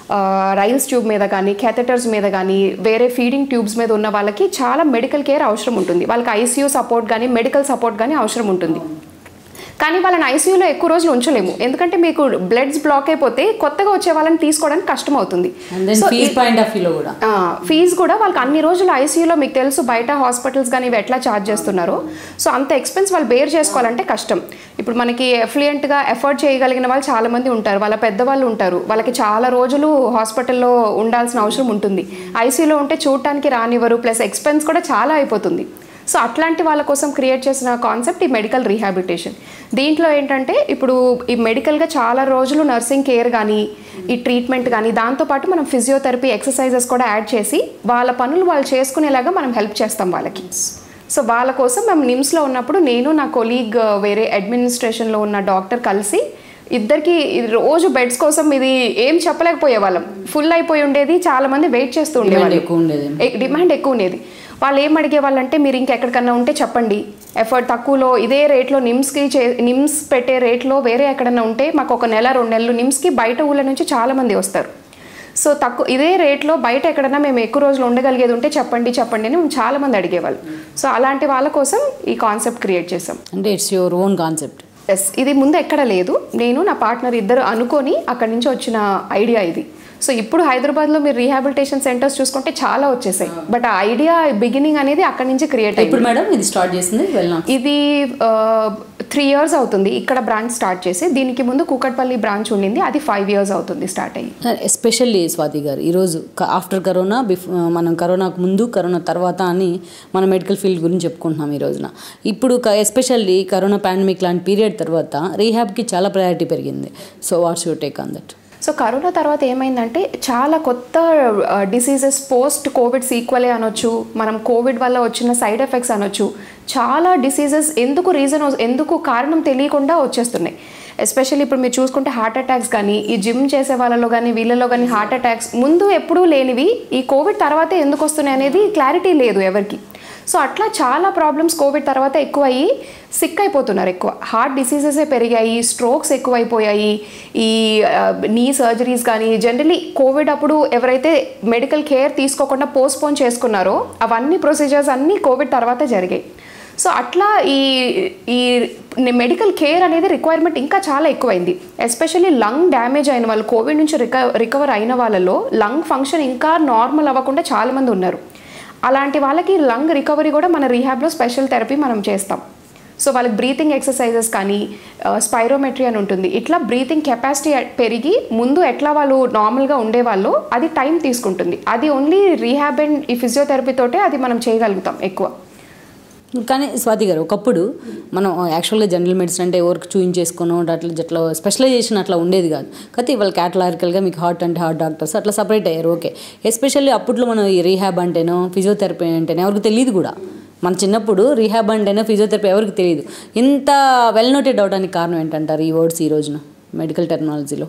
రైల్స్ ట్యూబ్ మీద కానీ క్యాథెటర్స్ మీద కానీ వేరే ఫీడింగ్ ట్యూబ్స్ మీద ఉన్న వాళ్ళకి చాలా మెడికల్ కేర్ అవసరం ఉంటుంది వాళ్ళకి ఐసీయూ సపోర్ట్ కానీ మెడికల్ సపోర్ట్ కానీ అవసరం ఉంటుంది కానీ వాళ్ళని ఐసీయూలో ఎక్కువ రోజులు ఉంచలేము ఎందుకంటే మీకు బ్లడ్స్ బ్లాక్ అయిపోతే కొత్తగా వచ్చే వాళ్ళని తీసుకోవడానికి కష్టం అవుతుంది and then fees point of వ్యూలో కూడా ఫీజు కూడా వాళ్ళకి అన్ని రోజులు ఐసీయూలో మీకు తెలుసు బయట హాస్పిటల్స్ కానీ ఇవి ఎట్లా ఛార్జ్ చేస్తున్నారో సో అంత ఎక్స్పెన్స్ వాళ్ళు బేర్ చేసుకోవాలంటే కష్టం ఇప్పుడు మనకి ఎఫ్లుయెంట్గా ఎఫర్ట్ చేయగలిగిన వాళ్ళు చాలా మంది ఉంటారు వాళ్ళ పెద్దవాళ్ళు ఉంటారు వాళ్ళకి చాలా రోజులు హాస్పిటల్లో ఉండాల్సిన అవసరం ఉంటుంది ఐసీయూలో ఉంటే చూడటానికి రానివ్వరు ప్లస్ ఎక్స్పెన్స్ కూడా చాలా అయిపోతుంది సో అట్లాంటి వాళ్ళ కోసం క్రియేట్ చేసిన కాన్సెప్ట్ ఈ మెడికల్ రీహాబిలిటేషన్ దీంట్లో ఏంటంటే ఇప్పుడు ఈ మెడికల్గా చాలా రోజులు నర్సింగ్ కేర్ కానీ ఈ ట్రీట్మెంట్ కానీ దాంతోపాటు మనం ఫిజియోథెరపీ ఎక్సర్సైజెస్ కూడా యాడ్ చేసి వాళ్ళ పనులు వాళ్ళు చేసుకునేలాగా మనం హెల్ప్ చేస్తాం వాళ్ళకి సో వాళ్ళ కోసం మేము నిమ్స్లో ఉన్నప్పుడు నేను నా కొలీగ్ వేరే అడ్మినిస్ట్రేషన్లో ఉన్న డాక్టర్ కలిసి ఇద్దరికి రోజు బెడ్స్ కోసం ఇది ఏం చెప్పలేకపోయే వాళ్ళం ఫుల్ అయిపోయి ఉండేది చాలా మంది వెయిట్ చేస్తూ డిమాండ్ ఉండేవాళ్ళు ఎక్కువ ఉండేది ఎ- డిమాండ్ ఎక్కువ ఉండేది వాళ్ళు ఏం అడిగే వాళ్ళంటే మీరు ఇంకెక్కడికన్నా ఉంటే చెప్పండి ఎఫర్ట్ తక్కువలో ఇదే రేట్లో నిమ్స్కి చే నిమ్స్ పెట్టే రేట్లో వేరే ఎక్కడన్నా ఉంటే మాకు ఒక నెల రెండు నెలలు నిమ్స్కి బయట ఊళ్ళ నుంచి చాలామంది వస్తారు సో తక్కువ ఇదే రేట్లో బయట ఎక్కడన్నా మేము ఎక్కువ రోజులు ఉండగలిగేది ఉంటే చెప్పండి చెప్పండి అని చాలా మంది అడిగేవాళ్ళు సో అలాంటి వాళ్ళ కోసం ఈ కాన్సెప్ట్ క్రియేట్ చేసాం అంటే it's your own concept yes ఇది ముందు ఎక్కడ లేదు నేను నా పార్ట్నర్ ఇద్దరు అనుకొని అక్కడి నుంచి వచ్చిన ఐడియా ఇది సో ఇప్పుడు హైదరాబాద్లో మీరు రీహాబిలిటేషన్ సెంటర్స్ చూసుకుంటే చాలా వచ్చేసాయి బట్ ఆ ఐడియా బిగినింగ్ అనేది అక్కడి నుంచి క్రియేట్ అయింది ఇప్పుడు మేడం ఇది స్టార్ట్ చేసింది వెళ్ళినా ఇది త్రీ ఇయర్స్ అవుతుంది ఇక్కడ బ్రాంచ్ స్టార్ట్ చేసి దీనికి ముందు కూకట్పల్లి బ్రాంచ్ ఉండింది అది ఫైవ్ ఇయర్స్ అవుతుంది స్టార్ట్ అయ్యి ఎస్పెషల్లీ స్వాతి గారు ఈరోజు ఆఫ్టర్ కరోనా బిఫ్ మనం కరోనాకు ముందు కరోనా తర్వాత అని మన మెడికల్ ఫీల్డ్ గురించి చెప్పుకుంటున్నాం ఈ రోజున ఇప్పుడు ఎస్పెషల్లీ కరోనా పాండమిక్ లాంటి పీరియడ్ తర్వాత రీహాబ్కి చాలా ప్రయారిటీ పెరిగింది so what's your take on that so corona తర్వాత ఏమైందంటే చాలా కొత్త డిసీజెస్ పోస్ట్ కోవిడ్ సీక్వలే అనొచ్చు మనం కోవిడ్ వల్ల వచ్చిన సైడ్ ఎఫెక్ట్స్ అనొచ్చు చాలా డిసీజెస్ ఎందుకు రీజన్ ఎందుకు కారణం తెలియకుండా వచ్చేస్తున్నాయి ఎస్పెషల్లీ ఇప్పుడు మీరు చూసుకుంటే హార్ట్ అటాక్స్ కానీ ఈ జిమ్ చేసే వాళ్ళలో కానీ వీళ్ళలో కానీ హార్ట్ అటాక్స్ ముందు ఎప్పుడూ లేనివి ఈ కోవిడ్ తర్వాతే ఎందుకు వస్తున్నాయి అనేది క్లారిటీ లేదు ఎవరికి సో అట్లా చాలా ప్రాబ్లమ్స్ కోవిడ్ తర్వాత ఎక్కువ అయ్యి సిక్ అయిపోతున్నారు ఎక్కువ హార్ట్ డిసీజెసే పెరిగాయి స్ట్రోక్స్ ఎక్కువైపోయాయి ఈ నీ సర్జరీస్ కానీ జనరలీ కోవిడ్ అప్పుడు ఎవరైతే మెడికల్ కేర్ తీసుకోకుండా పోస్ట్పోన్ చేసుకున్నారో అవన్నీ ప్రొసీజర్స్ అన్నీ కోవిడ్ తర్వాత జరిగాయి సో అట్లా ఈ ఈ మెడికల్ కేర్ అనేది రిక్వైర్మెంట్ ఇంకా చాలా ఎక్కువైంది ఎస్పెషల్లీ లంగ్ డ్యామేజ్ అయిన వాళ్ళు కోవిడ్ నుంచి రిక రికవర్ అయిన వాళ్ళలో లంగ్ ఫంక్షన్ ఇంకా నార్మల్ అవ్వకుండా చాలామంది ఉన్నారు అలాంటి వాళ్ళకి లంగ్ రికవరీ కూడా మన రీహాబ్లో స్పెషల్ థెరపీ మనం చేస్తాం సో వాళ్ళకి బ్రీతింగ్ ఎక్సర్సైజెస్ కానీ స్పైరోమెట్రీ అని ఉంటుంది ఇట్లా బ్రీతింగ్ కెపాసిటీ పెరిగి ముందు ఎట్లా వాళ్ళు నార్మల్గా ఉండేవాళ్ళు అది టైం తీసుకుంటుంది అది ఓన్లీ రీహాబ్ అండ్ ఈ ఫిజియోథెరపీ తోటే అది మనం చేయగలుగుతాం ఎక్కువ కానీ స్వాతి గారు ఒకప్పుడు మనం యాక్చువల్గా జనరల్ మెడిసిన్ అంటే ఎవరికి చూయించేసుకుని అట్లా అట్లా స్పెషలైజేషన్ అట్లా ఉండేది కాదు కాకపోతే ఇవాళ క్యాటలారికల్గా మీకు హార్ట్ అంటే హార్ట్ డాక్టర్స్ అట్లా సపరేట్ అయ్యారు ఓకే ఎస్పెషల్లీ అప్పట్లో మనం ఈ రీహాబ్ అంటేనో ఫిజియోథెరపీ అంటేనో ఎవరికి తెలియదు కూడా మన చిన్నప్పుడు రీహాబ్ అంటేనో ఫిజియోథెరపీ ఎవరికి తెలియదు ఇంత వెల్ నోటెడ్ అవడానికి కారణం ఏంటంటారు ఈ వర్డ్స్ ఈ రోజున మెడికల్ టెక్నాలజీలో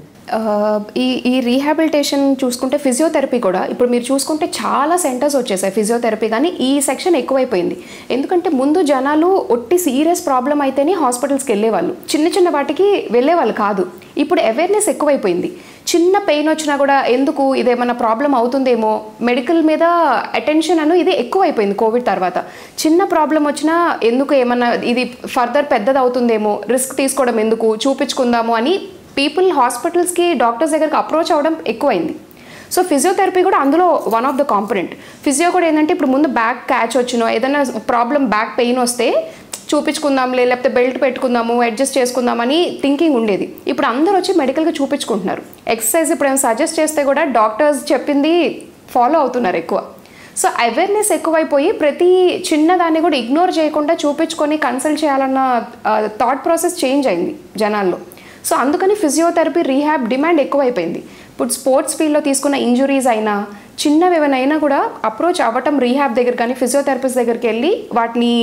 ఈ ఈ రీహాబిలిటేషన్ చూసుకుంటే ఫిజియోథెరపీ కూడా ఇప్పుడు మీరు చూసుకుంటే చాలా సెంటర్స్ వచ్చేసాయి ఫిజియోథెరపీ కానీ ఈ సెక్షన్ ఎక్కువైపోయింది ఎందుకంటే ముందు జనాలు ఒట్టి సీరియస్ ప్రాబ్లం అయితేనే హాస్పిటల్స్కి వెళ్ళేవాళ్ళు చిన్న చిన్న వాటికి వెళ్ళేవాళ్ళు కాదు ఇప్పుడు అవేర్నెస్ ఎక్కువైపోయింది చిన్న పెయిన్ వచ్చినా కూడా ఎందుకు ఇదేమన్నా ప్రాబ్లం అవుతుందేమో మెడికల్ మీద అటెన్షన్ అను ఇది ఎక్కువైపోయింది కోవిడ్ తర్వాత చిన్న ప్రాబ్లం వచ్చినా ఎందుకు ఏమన్నా ఇది ఫర్దర్ పెద్దది అవుతుందేమో రిస్క్ తీసుకోవడం ఎందుకు చూపించుకుందాము అని పీపుల్ హాస్పిటల్స్కి డాక్టర్స్ దగ్గరికి అప్రోచ్ అవ్వడం ఎక్కువైంది సో ఫిజియోథెరపీ కూడా అందులో one of the component physio కూడా ఏంటంటే ఇప్పుడు ముందు బ్యాక్ క్యాచ్ వచ్చినో ఏదైనా ప్రాబ్లం బ్యాక్ పెయిన్ వస్తే చూపించుకుందాంలే లేకపోతే బెల్ట్ పెట్టుకుందాము అడ్జస్ట్ చేసుకుందామని థింకింగ్ ఉండేది ఇప్పుడు అందరూ వచ్చి మెడికల్గా చూపించుకుంటున్నారు ఎక్సర్సైజ్ ఇప్పుడు ఏమైనా సజెస్ట్ చేస్తే కూడా డాక్టర్స్ చెప్పింది ఫాలో అవుతున్నారు ఎక్కువ సో అవేర్నెస్ ఎక్కువైపోయి ప్రతి చిన్నదాన్ని కూడా ఇగ్నోర్ చేయకుండా చూపించుకొని కన్సల్ట్ చేయాలన్న థాట్ ప్రాసెస్ చేంజ్ అయింది జనాల్లో సో అందుకని ఫిజియోథెరపీ రీహాబ్ డిమాండ్ ఎక్కువైపోయింది ఇప్పుడు స్పోర్ట్స్ ఫీల్డ్లో తీసుకున్న ఇంజురీస్ అయినా చిన్నవి ఏమైనా అయినా కూడా అప్రోచ్ అవ్వటం రీహాబ్ దగ్గర కానీ ఫిజియోథెరపిస్ట్ దగ్గరికి వెళ్ళి వాటిని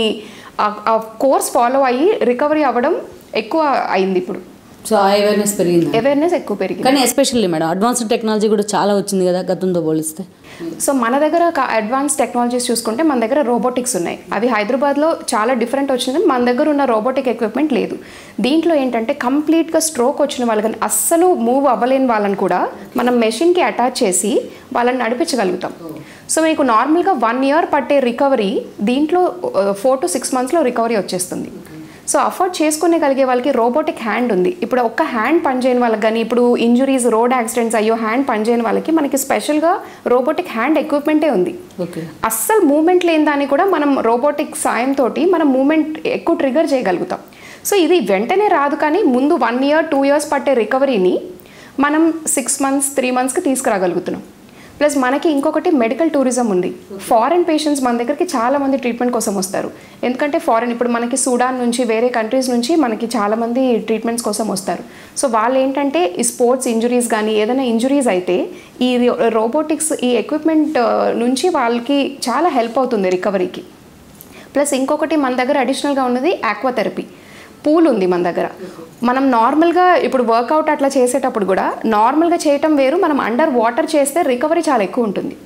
ఆ కోర్స్ ఫాలో అయ్యి రికవరీ అవ్వడం ఎక్కువ అయింది ఇప్పుడు సో ఆ అవేర్నెస్ పెరిగింది అవేర్నెస్ ఎక్కువ పెరిగింది కానీ ఎస్పెషల్లీ మేడం అడ్వాన్స్డ్ టెక్నాలజీ కూడా చాలా వచ్చింది కదా గతంతో పోలిస్తే సో మన దగ్గర అడ్వాన్స్ టెక్నాలజీస్ చూసుకుంటే మన దగ్గర రోబోటిక్స్ ఉన్నాయి అవి హైదరాబాద్లో చాలా డిఫరెంట్ వచ్చింది మన దగ్గర ఉన్న రోబోటిక్ ఎక్విప్మెంట్ లేదు దీంట్లో ఏంటంటే కంప్లీట్గా స్ట్రోక్ వచ్చిన వాళ్ళని అస్సలు మూవ్ అవ్వలేని వాళ్ళని కూడా మనం మెషిన్కి అటాచ్ చేసి వాళ్ళని నడిపించగలుగుతాం సో మీకు నార్మల్గా వన్ ఇయర్ పట్టే రికవరీ దీంట్లో ఫోర్ టు సిక్స్ మంత్స్లో రికవరీ వచ్చేస్తుంది సో అఫోర్డ్ చేసుకునే కలిగే వాళ్ళకి రోబోటిక్ హ్యాండ్ ఉంది ఇప్పుడు ఒక్క హ్యాండ్ పనిచేయని వాళ్ళకి కానీ ఇప్పుడు ఇంజురీస్ రోడ్ యాక్సిడెంట్స్ అయ్యో హ్యాండ్ పనిచేయని వాళ్ళకి మనకి స్పెషల్గా రోబోటిక్ హ్యాండ్ ఎక్విప్మెంటే ఉంది ఓకే అస్సలు మూమెంట్ లేని దాన్ని కూడా మనం రోబోటిక్ సాయంతో మనం మూమెంట్ ఎక్కువ ట్రిగర్ చేయగలుగుతాం సో ఇది వెంటనే రాదు కానీ ముందు వన్ ఇయర్ టూ ఇయర్స్ పట్టే రికవరీని మనం సిక్స్ మంత్స్ త్రీ మంత్స్కి తీసుకురాగలుగుతున్నాం ప్లస్ మనకి ఇంకొకటి మెడికల్ టూరిజం ఉంది ఫారెన్ పేషెంట్స్ మన దగ్గరికి చాలా మంది ట్రీట్మెంట్ కోసం వస్తారు ఎందుకంటే ఫారెన్ ఇప్పుడు మనకి సూడాన్ నుంచి వేరే కంట్రీస్ నుంచి మనకి చాలా మంది ట్రీట్మెంట్స్ కోసం వస్తారు సో వాళ్ళు ఏంటంటే ఈ స్పోర్ట్స్ ఇంజురీస్ కానీ ఏదైనా ఇంజురీస్ అయితే ఈ రోబోటిక్స్ ఈ ఎక్విప్మెంట్ నుంచి వాళ్ళకి చాలా హెల్ప్ అవుతుంది రికవరీకి ప్లస్ ఇంకొకటి మన దగ్గర అడిషనల్గా ఉన్నది ఆక్వాథెరపీ పూల్ ఉంది మన దగ్గర మనం నార్మల్గా ఇప్పుడు వర్కౌట్ అట్లా చేసేటప్పుడు కూడా నార్మల్గా చేయటం వేరు మనం అండర్ వాటర్ చేస్తే రికవరీ చాలా ఎక్కువ ఉంటుంది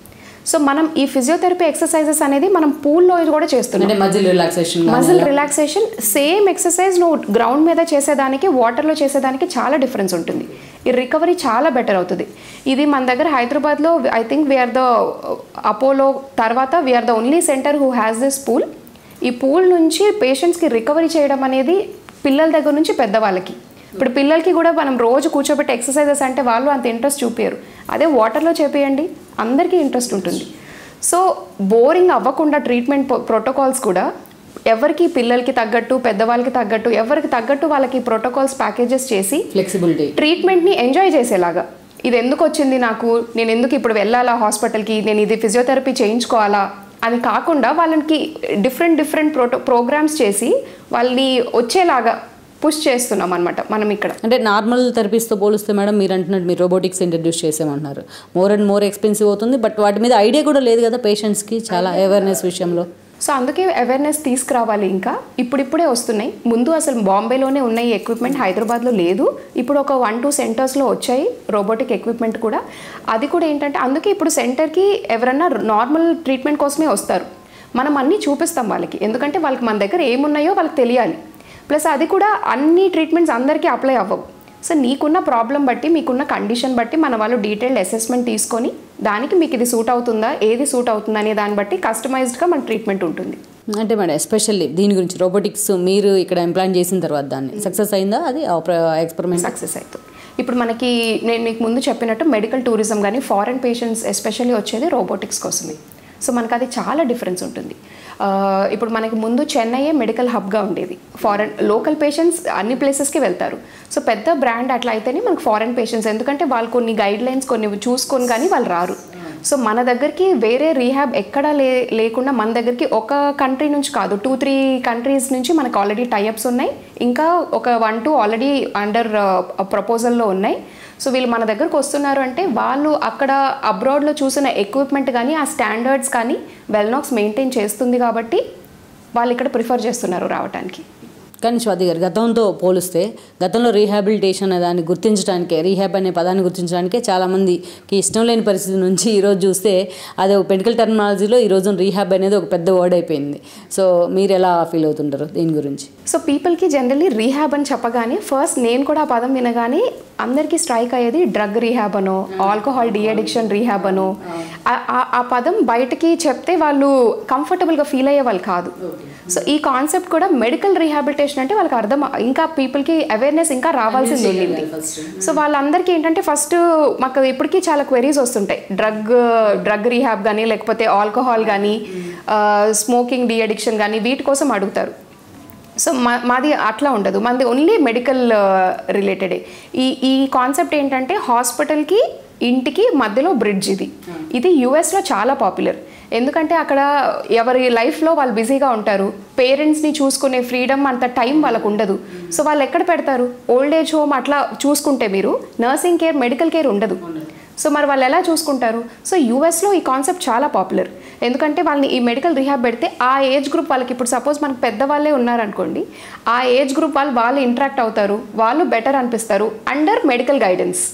సో మనం ఈ ఫిజియోథెరపీ ఎక్సర్సైజెస్ అనేది మనం పూల్లో కూడా చేస్తున్నాం అంటే muscle relaxation muscle relaxation same exercise నువ్వు గ్రౌండ్ మీద చేసేదానికి వాటర్లో చేసేదానికి చాలా డిఫరెన్స్ ఉంటుంది ఈ రికవరీ చాలా బెటర్ అవుతుంది ఇది మన దగ్గర హైదరాబాద్లో I think we're the Apollo తర్వాత we're the only centre who has this pool ఈ పూల్ నుంచి పేషెంట్స్కి రికవరీ చేయడం అనేది పిల్లల దగ్గర నుంచి పెద్దవాళ్ళకి ఇప్పుడు పిల్లలకి కూడా మనం రోజు కూర్చోబెట్టి ఎక్సర్సైజెస్ అంటే వాళ్ళు అంత ఇంట్రెస్ట్ చూపించరు అదే వాటర్లో చేపియండి అందరికీ ఇంట్రెస్ట్ ఉంటుంది సో బోరింగ్ అవ్వకుండా ట్రీట్మెంట్ ప్రోటోకాల్స్ కూడా ఎవరికి పిల్లలకి తగ్గట్టు పెద్దవాళ్ళకి తగ్గట్టు ఎవరికి తగ్గట్టు వాళ్ళకి ప్రోటోకాల్స్ ప్యాకేజెస్ చేసి ఫ్లెక్సిబిలిటీ ట్రీట్మెంట్ని ఎంజాయ్ చేసేలాగా ఇది ఎందుకు వచ్చింది నాకు నేను ఎందుకు ఇప్పుడు వెళ్ళాలా హాస్పిటల్కి నేను ఇది ఫిజియోథెరపీ చేయించుకోవాలా అని కాకుండా వాళ్ళకి డిఫరెంట్ డిఫరెంట్ ప్రోటో ప్రోగ్రామ్స్ చేసి వాళ్ళని వచ్చేలాగా పుష్ చేస్తున్నాం అనమాట మనం ఇక్కడ అంటే నార్మల్ థెరపీస్తో పోలిస్తే మేడం మీరు అంటున్నట్టు మీరు రోబోటిక్స్ ఇంట్రడ్యూస్ చేసామంటున్నారు మోర్ అండ్ మోర్ ఎక్స్పెన్సివ్ అవుతుంది బట్ వాటి మీద ఐడియా కూడా లేదు కదా పేషెంట్స్కి చాలా అవేర్నెస్ విషయంలో సో అందుకే అవేర్నెస్ తీసుకురావాలి ఇంకా ఇప్పుడిప్పుడే వస్తున్నాయి ముందు అసలు బాంబేలోనే ఉన్నాయి ఎక్విప్మెంట్ హైదరాబాద్లో లేదు ఇప్పుడు ఒక వన్ టూ సెంటర్స్లో వచ్చాయి రోబోటిక్ ఎక్విప్మెంట్ కూడా అది కూడా ఏంటంటే అందుకే ఇప్పుడు సెంటర్కి ఎవరన్నా నార్మల్ ట్రీట్మెంట్ కోసమే వస్తారు మనం అన్నీ చూపిస్తాం వాళ్ళకి ఎందుకంటే వాళ్ళకి మన దగ్గర ఏమున్నాయో వాళ్ళకి తెలియాలి ప్లస్ అది కూడా అన్ని ట్రీట్మెంట్స్ అందరికీ అప్లై అవ్వవు సో నీకున్న ప్రాబ్లం బట్టి మీకున్న కండిషన్ బట్టి మన వాళ్ళు డీటెయిల్డ్ అసెస్మెంట్ తీసుకొని దానికి మీకు ఇది సూట్ అవుతుందా ఏది సూట్ అవుతుందా అనే దాన్ని బట్టి కస్టమైజ్డ్గా మన ట్రీట్మెంట్ ఉంటుంది అంటే మేడం ఎస్పెషల్లీ దీని గురించి రోబోటిక్స్ మీరు ఇక్కడ ఇంప్లాంట్ చేసిన తర్వాత దాన్ని సక్సెస్ అయిందా అది ఎక్స్పెరిమెంట్ సక్సెస్ అవుతుంది ఇప్పుడు మనకి నేను మీకు ముందు చెప్పినట్టు మెడికల్ టూరిజం కానీ ఫారెన్ పేషెంట్స్ ఎస్పెషల్లీ వచ్చేది రోబోటిక్స్ కోసమే సో మనకు అది చాలా డిఫరెన్స్ ఉంటుంది ఆ, ఇప్పుడు మనకి ముందు చెన్నైయే మెడికల్ హబ్గా ఉండేది ఫారెన్ లోకల్ పేషెంట్స్ అన్ని ప్లేసెస్కి వెళ్తారు సో పెద్ద బ్రాండ్ అట్లా అయితేనే మనకు ఫారెన్ పేషెంట్స్ ఎందుకంటే వాళ్ళు కొన్ని గైడ్ లైన్స్ కొన్ని చూసుకొని కానీ వాళ్ళు రారు సో మన దగ్గరికి వేరే రీహాబ్ ఎక్కడా లే లేకుండా మన దగ్గరికి ఒక కంట్రీ నుంచి కాదు టూ త్రీ కంట్రీస్ నుంచి మనకు ఆల్రెడీ టైఅప్స్ ఉన్నాయి ఇంకా ఒక వన్ టూ ఆల్రెడీ అండర్ ప్రపోజల్లో ఉన్నాయి సో వీళ్ళు మన దగ్గరకు వస్తున్నారు అంటే వాళ్ళు అక్కడ అబ్రాడ్లో చూసిన ఎక్విప్మెంట్ కానీ ఆ స్టాండర్డ్స్ కానీ వెల్నాక్స్ మెయింటైన్ చేస్తుంది కాబట్టి వాళ్ళు ఇక్కడ ప్రిఫర్ చేస్తున్నారు రావడానికి కానీ స్వాతి గారు గతంతో పోలిస్తే గతంలో రీహాబిలిటేషన్ అనే దాన్ని గుర్తించడానికే రీహాబ్ అనే పదాన్ని గుర్తించడానికే చాలామందికి ఇష్టం లేని పరిస్థితి నుంచి ఈరోజు చూస్తే అది ఒక మెడికల్ టెర్మినాలజీలో ఈరోజు రీహాబ్ అనేది ఒక పెద్ద వర్డ్ అయిపోయింది సో మీరు ఎలా ఫీల్ అవుతుంటారు దీని గురించి సో పీపుల్కి జనరలీ రీహాబ్ అని చెప్పగానే ఫస్ట్ నేను కూడా ఆ పదం వినగానే అందరికీ స్ట్రైక్ అయ్యేది డ్రగ్ రీహాబ్ అనో ఆల్కహాల్ డీఅడిక్షన్ రీహాబ్ అనో ఆ- ఆ- ఆ పదం బయటకి చెప్తే వాళ్ళు కంఫర్టబుల్గా ఫీల్ అయ్యే వాళ్ళు కాదు సో ఈ కాన్సెప్ట్ కూడా మెడికల్ రీహాబిలిటేషన్ అంటే వాళ్ళకి అర్థం ఇంకా పీపుల్కి అవేర్నెస్ ఇంకా రావాల్సింది ఉండింది సో వాళ్ళందరికీ ఏంటంటే ఫస్ట్ మాకు ఇప్పటికీ చాలా క్వెరీస్ వస్తుంటాయి డ్రగ్ డ్రగ్ రీహాబ్ కానీ లేకపోతే ఆల్కహాల్ కానీ స్మోకింగ్ డీఅడిక్షన్ కానీ వీటి కోసం అడుగుతారు సో మా మాది అట్లా ఉండదు మాది ఓన్లీ మెడికల్ రిలేటెడే ఈ ఈ కాన్సెప్ట్ ఏంటంటే హాస్పిటల్కి ఇంటికి మధ్యలో బ్రిడ్జ్ ఇది ఇది యుఎస్లో చాలా పాపులర్ ఎందుకంటే అక్కడ ఎవరి లైఫ్లో వాళ్ళు బిజీగా ఉంటారు పేరెంట్స్ని చూసుకునే ఫ్రీడమ్ అంత టైం వాళ్ళకు ఉండదు సో వాళ్ళు ఎక్కడ పెడతారు ఓల్డ్ ఏజ్ హోమ్ అట్లా చూసుకుంటే మీరు నర్సింగ్ కేర్ మెడికల్ కేర్ ఉండదు సో మరి వాళ్ళు ఎలా చూసుకుంటారు సో యూఎస్లో ఈ కాన్సెప్ట్ చాలా పాపులర్ ఎందుకంటే వాళ్ళని ఈ మెడికల్ రిహాబ్ పెడితే ఆ ఏజ్ గ్రూప్ వాళ్ళకి ఇప్పుడు సపోజ్ మనకు పెద్దవాళ్ళే ఉన్నారనుకోండి ఆ ఏజ్ గ్రూప్ వాళ్ళు వాళ్ళు ఇంటరాక్ట్ అవుతారు వాళ్ళు బెటర్ అనిపిస్తారు అండర్ మెడికల్ గైడెన్స్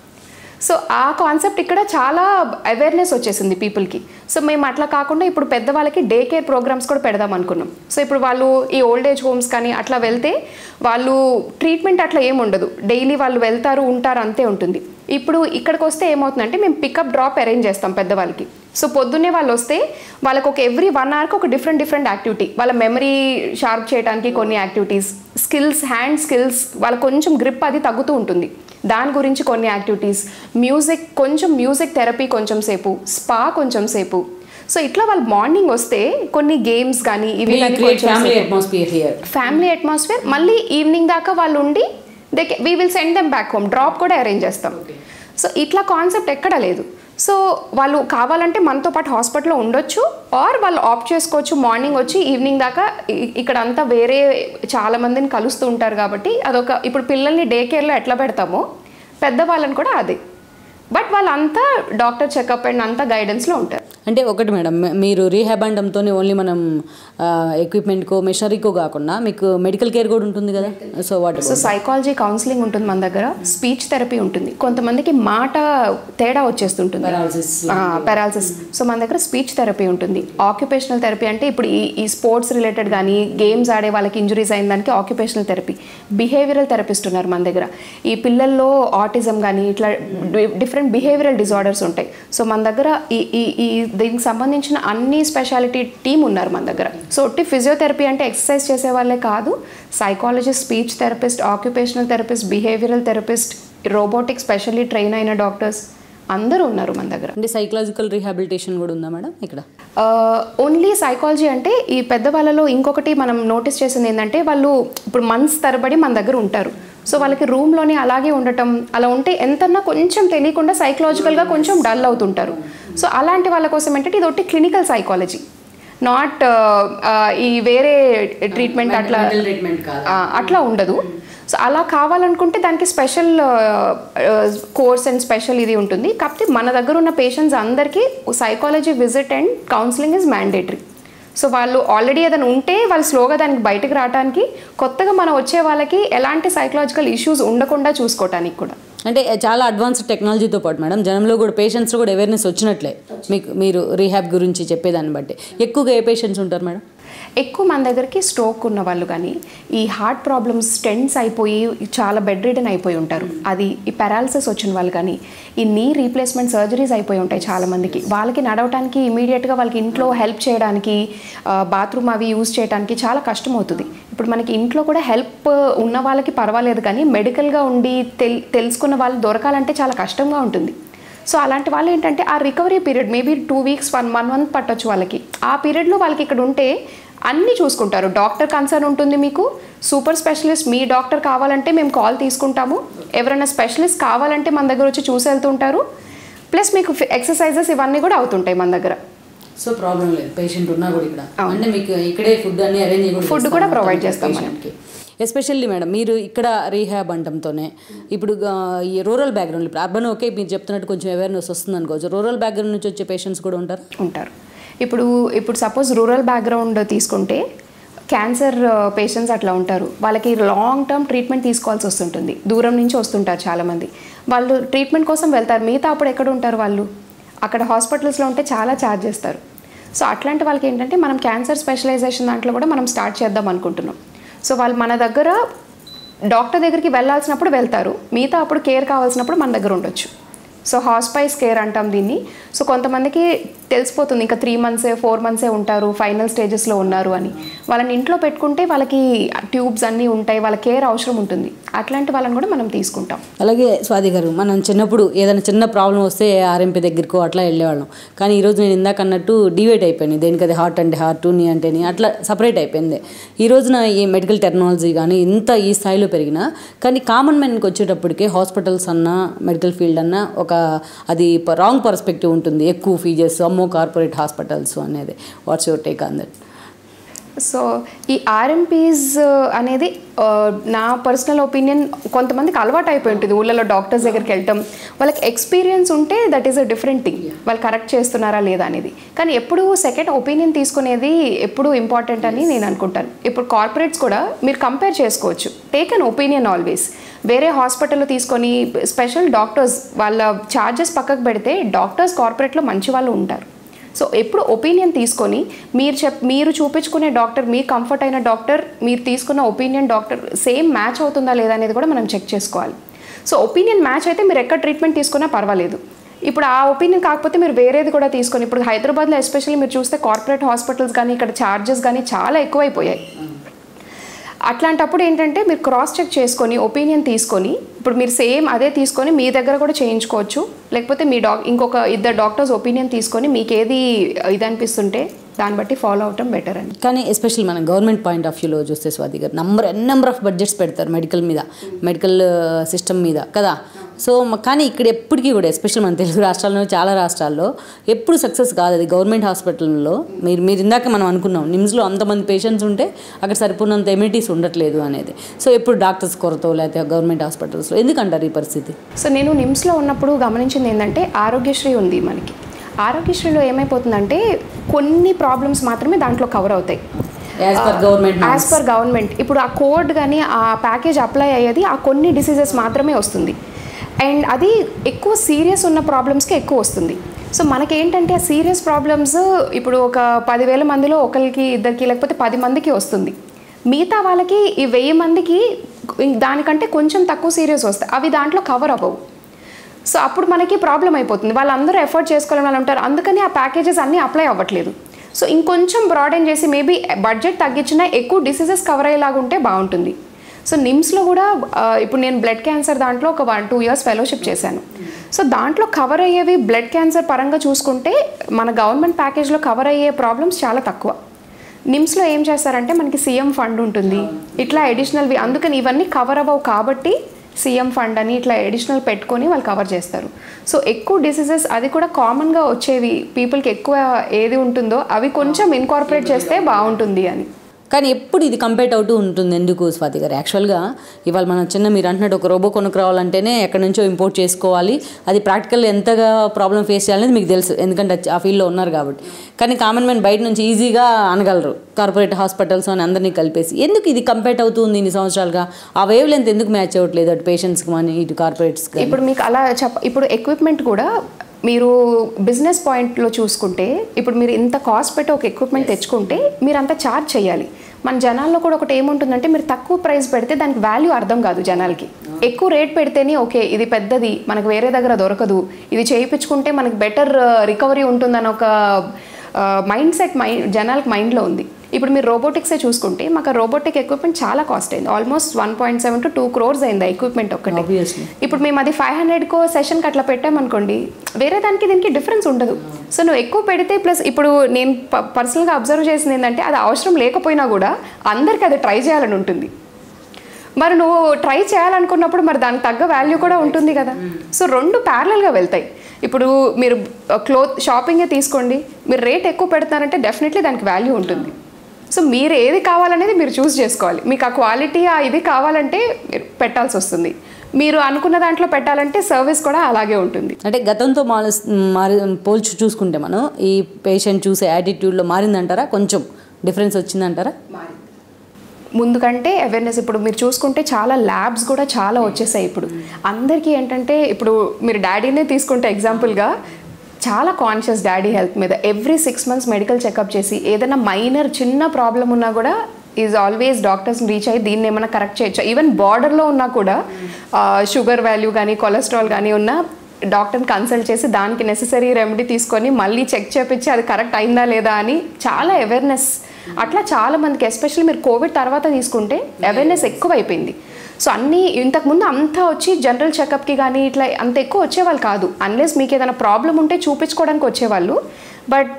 సో ఆ కాన్సెప్ట్ ఇక్కడ చాలా అవేర్నెస్ వచ్చేసింది పీపుల్కి సో మేము అట్లా కాకుండా ఇప్పుడు పెద్దవాళ్ళకి డే కేర్ ప్రోగ్రామ్స్ కూడా పెడదాం అనుకున్నాం సో ఇప్పుడు వాళ్ళు ఈ ఓల్డ్ ఏజ్ హోమ్స్ కానీ అట్లా వెళ్తే వాళ్ళు ట్రీట్మెంట్ అట్లా ఏమి ఉండదు డైలీ వాళ్ళు వెళ్తారు ఉంటారు అంతే ఉంటుంది ఇప్పుడు ఇక్కడికి వస్తే ఏమవుతుందంటే మేము పికప్ డ్రాప్ అరేంజ్ చేస్తాం పెద్దవాళ్ళకి సో పొద్దున్నే వాళ్ళు వస్తే వాళ్ళకి ఒక ఎవ్రీ వన్ అవర్కి ఒక డిఫరెంట్ డిఫరెంట్ యాక్టివిటీ వాళ్ళ మెమరీ షార్ప్ చేయడానికి కొన్ని యాక్టివిటీస్ స్కిల్స్ హ్యాండ్ స్కిల్స్ వాళ్ళ కొంచెం గ్రిప్ అది తగ్గుతూ ఉంటుంది దాని గురించి కొన్ని యాక్టివిటీస్ మ్యూజిక్ కొంచెం మ్యూజిక్ థెరపీ కొంచెం సేపు స్పా కొంచెం సేపు సో ఇట్లా వాళ్ళు మార్నింగ్ వస్తే కొన్ని గేమ్స్ కానీ ఇవి కానీ క్రియేట్ కొంచెం family atmosphere here family atmosphere మళ్ళీ ఈవినింగ్ దాకా వాళ్ళు ఉండి they we will send them back home drop కూడా అరేంజ్ చేస్తాం సో ఇట్లా కాన్సెప్ట్ ఎక్కడ లేదు సో వాళ్ళు కావాలంటే మనతో పాటు హాస్పిటల్లో ఉండొచ్చు ఆర్ వాళ్ళు ఆప్ట్ చేసుకోవచ్చు మార్నింగ్ వచ్చి ఈవినింగ్ దాకా ఇ- ఇక్కడ అంతా వేరే చాలా మందిని కలుస్తూ ఉంటారు కాబట్టి అదొక ఇప్పుడు పిల్లల్ని డే కేర్లో ఎట్లా పెడతామో పెద్దవాళ్ళని కూడా అదే బట్ వాళ్ళంతా డాక్టర్ చెకప్ అండ్ అంతా గైడెన్స్లో ఉంటారు అంటే ఒకటి మేడం మీ- మీరు రీహాబ్ అండంతో ఓన్లీ మనం ఎక్విప్మెంట్కో మెషనరీకో కాకుండా మీకు మెడికల్ కేర్ కూడా ఉంటుంది కదా so what so psychology counselling ఉంటుంది మన దగ్గర స్పీచ్ థెరపీ ఉంటుంది కొంతమందికి మాట తేడా వచ్చేస్తుంటుంది పెరాలసిస్ సో మన దగ్గర స్పీచ్ థెరపీ ఉంటుంది ఆక్యుపేషనల్ థెరపీ అంటే ఇప్పుడు ఈ ఈ స్పోర్ట్స్ రిలేటెడ్ కానీ గేమ్స్ ఆడే వాళ్ళకి ఇంజురీస్ అయిన దానికి ఆక్యుపేషనల్ థెరపీ బిహేవియరల్ థెరపిస్ట్ ఉన్నారు మన దగ్గర ఈ పిల్లల్లో ఆటిజం కానీ ఇట్లా డిఫరెంట్ బిహేవియరల్ డిజార్డర్స్ ఉంటాయి సో మన దగ్గర ఈ ఈ ఈ దీనికి సంబంధించిన అన్ని స్పెషాలిటీ టీం ఉన్నారు మన దగ్గర సో ఒట్టి ఫిజియోథెరపీ అంటే ఎక్సర్సైజ్ చేసే వాళ్ళే కాదు psychologist speech therapist occupational therapist behavioural therapist robotic specially train అయిన డాక్టర్స్ అందరూ ఉన్నారు మన దగ్గర అంటే సైకలాజికల్ రీహాబిలిటేషన్ కూడా ఉందా మేడం ఇక్కడ ఓన్లీ సైకాలజీ అంటే ఈ పెద్దవాళ్ళలో ఇంకొకటి మనం నోటీస్ చేసింది ఏంటంటే వాళ్ళు ఇప్పుడు మంత్స్ తరబడి మన దగ్గర ఉంటారు సో వాళ్ళకి రూమ్లోనే అలాగే ఉండటం అలా ఉంటే ఎంతన్నా కొంచెం తెలియకుండా సైకలాజికల్గా కొంచెం డల్ అవుతుంటారు సో అలాంటి వాళ్ళ కోసం ఏంటంటే ఇది ఒకటి క్లినికల్ సైకాలజీ నాట్ ఈ వేరే ట్రీట్మెంట్ అట్లా ఆ, అట్లా ఉండదు సో అలా కావాలనుకుంటే దానికి స్పెషల్ కోర్స్ అండ్ స్పెషల్ ఇది ఉంటుంది కాకపోతే మన దగ్గర ఉన్న పేషెంట్స్ అందరికీ psychology visit and counselling is mandatory so వాళ్ళు ఆల్రెడీ ఏదైనా ఉంటే వాళ్ళు స్లోగా దానికి బయటకు రావడానికి కొత్తగా మనం వచ్చే వాళ్ళకి ఎలాంటి సైకలాజికల్ ఇష్యూస్ ఉండకుండా చూసుకోవటానికి కూడా అంటే చాలా అడ్వాన్స్డ్ టెక్నాలజీతో పాటు మేడం జనంలో కూడా పేషెంట్స్ కూడా అవేర్నెస్ వచ్చినట్లే మీకు మీరు రీహాబ్ గురించి చెప్పేదాన్ని బట్టి ఎక్కువగా ఏ పేషెంట్స్ ఉంటారు మేడం ఎక్కువ మన దగ్గరికి స్ట్రోక్ ఉన్న వాళ్ళు కానీ ఈ హార్ట్ ప్రాబ్లమ్స్ స్టెంట్స్ అయిపోయి చాలా బెడ్ రిడన్ అయిపోయి ఉంటారు అది ఈ పెరాలసిస్ వచ్చిన వాళ్ళు కానీ ఈ నీ రీప్లేస్మెంట్ సర్జరీస్ అయిపోయి ఉంటాయి చాలా మందికి వాళ్ళకి నడవటానికి ఇమీడియట్గా వాళ్ళకి ఇంట్లో హెల్ప్ చేయడానికి బాత్రూమ్ అవి యూజ్ చేయడానికి చాలా కష్టం అవుతుంది ఇప్పుడు మనకి ఇంట్లో కూడా హెల్ప్ ఉన్న వాళ్ళకి పర్వాలేదు కానీ మెడికల్గా ఉండి తెల్ తెలుసుకున్న వాళ్ళు దొరకాలంటే చాలా కష్టంగా ఉంటుంది సో అలాంటి వాళ్ళు ఏంటంటే ఆ recovery period maybe two weeks one one month పట్టొచ్చు వాళ్ళకి ఆ పీరియడ్లో వాళ్ళకి ఇక్కడ ఉంటే అన్నీ చూసుకుంటారు డాక్టర్ కన్సర్న్ ఉంటుంది మీకు సూపర్ స్పెషలిస్ట్ మీ డాక్టర్ కావాలంటే మేము కాల్ తీసుకుంటాము ఎవరైనా స్పెషలిస్ట్ కావాలంటే మన దగ్గర వచ్చి చూసి వెళ్తుంటారు ప్లస్ మీకు ఎక్సర్సైజెస్ ఇవన్నీ కూడా అవుతుంటాయి మన దగ్గర సో ప్రాబ్లం లేదు పేషెంట్ ఉన్నా కూడా ఇక్కడ అంటే మీకు ఇక్కడే ఫుడ్ అన్ని అరేంజ్ Food కూడా provide చేస్తాం మనం. ఎస్పెషల్లీ మేడం మీరు ఇక్కడ రీహాబ్ అంటంతోనే ఇప్పుడు ఆ, ఈ రూరల్ బ్యాక్గ్రౌండ్ ఇప్పుడు అర్బన్ ఓకే మీరు చెప్తున్నట్టు కొంచెం అవేర్నెస్ వస్తుంది అనుకోవచ్చు రూరల్ బ్యాక్గ్రౌండ్ నుంచి వచ్చే పేషెంట్స్ కూడా ఉంటారు ఉంటారు ఇప్పుడు ఇప్పుడు సపోజ్ రూరల్ బ్యాక్గ్రౌండ్ తీసుకుంటే క్యాన్సర్ పేషెంట్స్ అట్లా ఉంటారు వాళ్ళకి లాంగ్ టర్మ్ ట్రీట్మెంట్ తీసుకోవాల్సి వస్తుంటుంది దూరం నుంచి వస్తుంటారు చాలామంది వాళ్ళు ట్రీట్మెంట్ కోసం వెళ్తారు మిగతా అప్పుడు ఎక్కడ ఉంటారు వాళ్ళు అక్కడ హాస్పిటల్స్లో ఉంటే చాలా ఛార్జ్ చేస్తారు సో అట్లాంటి వాళ్ళకి ఏంటంటే మనం క్యాన్సర్ స్పెషలైజేషన్ దాంట్లో కూడా మనం స్టార్ట్ చేద్దాం అనుకుంటున్నాం సో వాళ్ళు మన దగ్గర డాక్టర్ దగ్గరికి వెళ్ళాల్సినప్పుడు వెళ్తారు మిగతా అప్పుడు కేర్ కావాల్సినప్పుడు మన దగ్గర ఉండొచ్చు సో హాస్పైస్ కేర్ అంటాం దీన్ని సో కొంతమందికి తెలిసిపోతుంది ఇంకా త్రీ మంత్సే ఫోర్ మంత్సే ఉంటారు ఫైనల్ స్టేజెస్లో ఉన్నారు అని వాళ్ళని ఇంట్లో పెట్టుకుంటే వాళ్ళకి ట్యూబ్స్ అన్నీ ఉంటాయి వాళ్ళ కేర్ అవసరం ఉంటుంది అట్లాంటి వాళ్ళని కూడా మనం తీసుకుంటాం అలాగే స్వాతి గారు మనం చిన్నప్పుడు ఏదైనా చిన్న ప్రాబ్లం వస్తే ఆర్ఎంపీ దగ్గరకో అట్లా వెళ్ళేవాళ్ళం కానీ ఈరోజు నేను ఇందాక అన్నట్టు డివైడ్ అయిపోయింది దేనికి అది హార్ట్ అంటే హార్ట్ నీ అంటే నీ అట్లా సపరేట్ అయిపోయింది ఈ రోజున ఈ మెడికల్ టెక్నాలజీ కానీ ఇంత ఈ స్థాయిలో పెరిగినా కానీ కామన్ మ్యాన్కి వచ్చేటప్పటికే హాస్పిటల్స్ అన్నా మెడికల్ ఫీల్డ్ అన్నా ఒక అది రాంగ్ పర్స్పెక్టివ్ ఉంటుంది ఎక్కువ ఫీజెస్ అమ్మో కార్పొరేట్ హాస్పిటల్స్ అనేది what's your take on that so ఈ ఆర్ఎంపీస్ అనేది ఆ, నా పర్సనల్ ఒపీనియన్ కొంతమందికి అలవాటు అయిపోయి ఉంటుంది ఊళ్ళలో డాక్టర్స్ దగ్గరికి వెళ్ళటం వాళ్ళకి ఎక్స్పీరియన్స్ ఉంటే that is a different thing వాళ్ళు కరెక్ట్ చేస్తున్నారా లేదా అనేది కానీ ఎప్పుడు సెకండ్ ఒపీనియన్ తీసుకునేది ఎప్పుడు ఇంపార్టెంట్ అని నేను అనుకుంటాను ఇప్పుడు కార్పొరేట్స్ కూడా మీరు కంపేర్ చేసుకోవచ్చు టేక్ అన్ ఒపీనియన్ ఆల్వేస్ వేరే హాస్పిటల్లో తీసుకొని స్పెషల్ డాక్టర్స్ వాళ్ళ ఛార్జెస్ పక్కకు పెడితే డాక్టర్స్ కార్పొరేట్లో మంచి వాళ్ళు ఉంటారు సో ఎప్పుడు ఒపీనియన్ తీసుకొని మీరు చెప్ మీరు చూపించుకునే డాక్టర్ మీ కంఫర్ట్ అయిన డాక్టర్ మీరు తీసుకున్న ఒపీనియన్ డాక్టర్ సేమ్ మ్యాచ్ అవుతుందా లేదా అనేది కూడా మనం చెక్ చేసుకోవాలి సో ఒపీనియన్ మ్యాచ్ అయితే మీరు ఎక్కడ ట్రీట్మెంట్ తీసుకున్నా పర్వాలేదు ఇప్పుడు ఆ ఒపీనియన్ కాకపోతే మీరు వేరేది కూడా తీసుకొని ఇప్పుడు హైదరాబాద్లో ఎస్పెషల్లీ మీరు చూస్తే కార్పొరేట్ హాస్పిటల్స్ కానీ ఇక్కడ ఛార్జెస్ కానీ చాలా ఎక్కువైపోయాయి అట్లాంటప్పుడు ఏంటంటే మీరు క్రాస్ చెక్ చేసుకొని ఒపీనియన్ తీసుకొని ఇప్పుడు మీరు సేమ్ అదే తీసుకొని మీ దగ్గర కూడా చేయించుకోవచ్చు లేకపోతే మీ డాక్ ఇంకొక ఇద్దరు డాక్టర్స్ ఒపీనియన్ తీసుకొని మీకు ఏది ఇది అనిపిస్తుంటే దాన్ని బట్టి ఫాలో అవటం బెటర్ అండి కానీ ఎస్పెషల్ మనం గవర్నమెంట్ పాయింట్ ఆఫ్ వ్యూలో చూస్తే స్వాతి గారు నంబర్ ఎన్ నెంబర్ ఆఫ్ బడ్జెట్స్ పెడతారు మెడికల్ మీద మెడికల్ సిస్టమ్ మీద కదా సో మ- కానీ ఇక్కడ ఎప్పటికీ కూడా ఎస్పెషల్ మన తెలుగు రాష్ట్రాల్లో చాలా రాష్ట్రాల్లో ఎప్పుడు సక్సెస్ కాదు అది గవర్నమెంట్ హాస్పిటల్లో మీరు మీరు ఇందాక మనం అనుకున్నాం నిమ్స్లో అంతమంది పేషెంట్స్ ఉంటే అక్కడ సరిపోయినంత ఎమ్యూనిటీస్ ఉండట్లేదు అనేది సో ఎప్పుడు డాక్టర్స్ కొరత లేకపోతే గవర్నమెంట్ హాస్పిటల్స్లో ఎందుకంటారు ఈ పరిస్థితి సో నేను నిమ్స్లో ఉన్నప్పుడు గమనించింది ఏంటంటే ఆరోగ్యశ్రీ ఉంది మనకి ఆరోగ్యశ్రీలో ఏమైపోతుందంటే కొన్ని ప్రాబ్లమ్స్ మాత్రమే దాంట్లో కవర్ అవుతాయి as per government as per government ఇప్పుడు ఆ కోడ్ కానీ ఆ ప్యాకేజ్ అప్లై అయ్యేది ఆ కొన్ని డిసీజెస్ మాత్రమే వస్తుంది అండ్ అది ఎక్కువ సీరియస్ ఉన్న ప్రాబ్లమ్స్కి ఎక్కువ వస్తుంది సో మనకేంటంటే ఆ సీరియస్ ప్రాబ్లమ్స్ ఇప్పుడు ఒక పదివేల మందిలో ఒకరికి ఇద్దరికి లేకపోతే పది మందికి వస్తుంది మిగతా వాళ్ళకి ఈ వెయ్యి మందికి దానికంటే కొంచెం తక్కువ సీరియస్ వస్తాయి అవి దాంట్లో కవర్ అవ్వవు సో అప్పుడు మనకి ప్రాబ్లం అయిపోతుంది వాళ్ళందరూ ఎఫర్ట్ చేసుకోవాలని వాళ్ళు ఉంటారు అందుకని ఆ ప్యాకేజెస్ అన్నీ అప్లై అవ్వట్లేదు సో ఇంకొంచెం బ్రాడెన్ చేసి మేబీ బడ్జెట్ తగ్గించినా ఎక్కువ డిసీజెస్ కవర్ అయ్యేలాగా ఉంటే బాగుంటుంది సో నిమ్స్లో కూడా ఆ, ఇప్పుడు నేను బ్లడ్ క్యాన్సర్ దాంట్లో ఒక వన్ టూ ఇయర్స్ ఫెలోషిప్ చేశాను సో దాంట్లో కవర్ అయ్యేవి బ్లడ్ క్యాన్సర్ పరంగా చూసుకుంటే మన గవర్నమెంట్ ప్యాకేజ్లో కవర్ అయ్యే ప్రాబ్లమ్స్ చాలా తక్కువ నిమ్స్లో ఏం చేస్తారంటే మనకి సీఎం ఫండ్ ఉంటుంది ఇట్లా అడిషనల్వి అందుకని ఇవన్నీ కవర్ అవ్వవు కాబట్టి సీఎం ఫండ్ అని ఇట్లా అడిషనల్ పెట్టుకొని వాళ్ళు కవర్ చేస్తారు సో ఎక్కువ డిసీజెస్ అది కూడా కామన్గా వచ్చేవి పీపుల్కి ఎక్కువ ఏది ఉంటుందో అవి కొంచెం ఇన్కార్పొరేట్ చేస్తే బాగుంటుంది అని కానీ ఎప్పుడు ఇది కంపేట్ అవుతూ ఉంటుంది ఎందుకు స్వాతి గారు యాక్చువల్గా ఇవాళ మనం చిన్న మీరు అంటున్నట్టు ఒక రోబో కొనుక్కురావాలంటేనే ఎక్కడి నుంచో ఇంపోర్ట్ చేసుకోవాలి అది ప్రాక్టికల్ ఎంతగా ప్రాబ్లం ఫేస్ చేయాలనేది మీకు తెలుసు ఎందుకంటే ఆ ఫీల్డ్లో ఉన్నారు కాబట్టి కానీ కామన్ మ్యాన్ బయట నుంచి ఈజీగా అనగలరు కార్పొరేట్ హాస్పిటల్స్ అని అందరినీ కలిపేసి ఎందుకు ఇది కంపేట్ అవుతుంది ఇన్ని సంవత్సరాలుగా ఆ వేవ్ లెంత్ ఎందుకు మ్యాచ్ అవ్వట్లేదు అటు పేషెంట్స్కి కానీ ఇటు కార్పొరేట్స్కి ఇప్పుడు మీకు అలా చెప్ప ఇప్పుడు ఎక్విప్మెంట్ కూడా మీరు బిజినెస్ పాయింట్లో చూసుకుంటే ఇప్పుడు మీరు ఇంత కాస్ట్ పెట్టి ఒక ఎక్విప్మెంట్ తెచ్చుకుంటే మీరు అంత ఛార్జ్ చేయాలి మన జనాల్లో కూడా ఒకటి ఏముంటుందంటే మీరు తక్కువ ప్రైస్ పెడితే దానికి వాల్యూ అర్థం కాదు జనాలకి ఎక్కువ రేట్ పెడితేనే ఓకే ఇది పెద్దది మనకు వేరే దగ్గర దొరకదు ఇది చేయించుకుంటే మనకి బెటర్ రికవరీ ఉంటుందని ఒక మైండ్ సెట్ మైండ్ జనాలకు మైండ్లో ఉంది ఇప్పుడు మీరు రోబోటిక్సే చూసుకుంటే మాకు రోబోటిక్ ఎక్విప్మెంట్ చాలా కాస్ట్ అయింది almost one point seven to two crores అయింది ఎక్విప్మెంట్ ఒక్కటి Obviously. ఇప్పుడు మేము అది ఫైవ్ హండ్రెడ్కో సెషన్కి అట్లా పెట్టామనుకోండి వేరే దానికి దీనికి డిఫరెన్స్ ఉండదు సో నువ్వు ఎక్కువ పెడితే ప్లస్ ఇప్పుడు నేను ప- పర్సనల్గా అబ్జర్వ్ చేసింది ఏంటంటే అది అవసరం లేకపోయినా కూడా అందరికీ అది ట్రై చేయాలని ఉంటుంది మరి నువ్వు ట్రై చేయాలనుకున్నప్పుడు మరి దానికి తగ్గ వాల్యూ కూడా ఉంటుంది కదా సో రెండు ప్యారలల్గా వెళ్తాయి ఇప్పుడు మీరు క్లోత్ షాపింగే తీసుకోండి మీరు రేట్ ఎక్కువ పెడతారంటే డెఫినెట్లీ దానికి వాల్యూ ఉంటుంది సో మీరు ఏది కావాలనేది మీరు చూస్ చేసుకోవాలి మీకు ఆ క్వాలిటీ ఆ ఇది కావాలంటే మీరు పెట్టాల్సి వస్తుంది మీరు అనుకున్న దాంట్లో పెట్టాలంటే సర్వీస్ కూడా అలాగే ఉంటుంది అంటే గతంతో మారి మారి పోల్చి చూసుకుంటే మనం ఈ పేషెంట్ చూసే యాటిట్యూడ్లో మారిందంటారా కొంచెం డిఫరెన్స్ వచ్చిందంటారా ముందు కంటే అవేర్నెస్ ఇప్పుడు మీరు చూసుకుంటే చాలా ల్యాబ్స్ కూడా చాలా వచ్చేసాయి ఇప్పుడు అందరికీ ఏంటంటే ఇప్పుడు మీరు డాడీనే తీసుకుంటే ఎగ్జాంపుల్గా చాలా కాన్షియస్ డాడీ హెల్త్ మీద every six months medical checkup చేసి ఏదైనా మైనర్ చిన్న ప్రాబ్లం ఉన్నా కూడా ఈజ్ ఆల్వేస్ డాక్టర్స్ని రీచ్ అయ్యి దీన్ని ఏమైనా కరెక్ట్ చేయొచ్చు ఈవెన్ బార్డర్లో ఉన్నా కూడా షుగర్ వాల్యూ కానీ కొలెస్ట్రాల్ కానీ ఉన్నా డాక్టర్ని కన్సల్ట్ చేసి దానికి నెససరీ రెమెడీ తీసుకొని మళ్ళీ చెక్ చేపించి అది కరెక్ట్ అయిందా లేదా అని చాలా అవేర్నెస్ అట్లా చాలా మందికి ఎస్పెషల్లీ మీరు కోవిడ్ తర్వాత తీసుకుంటే అవేర్నెస్ ఎక్కువ అయిపోయింది సో అన్నీ ఇంతకుముందు అంతా వచ్చి జనరల్ చెకప్కి కానీ ఇట్లా అంత ఎక్కువ వచ్చేవాళ్ళు కాదు అన్లెస్ మీకు ఏదైనా ప్రాబ్లం ఉంటే చూపించుకోవడానికి వచ్చేవాళ్ళు బట్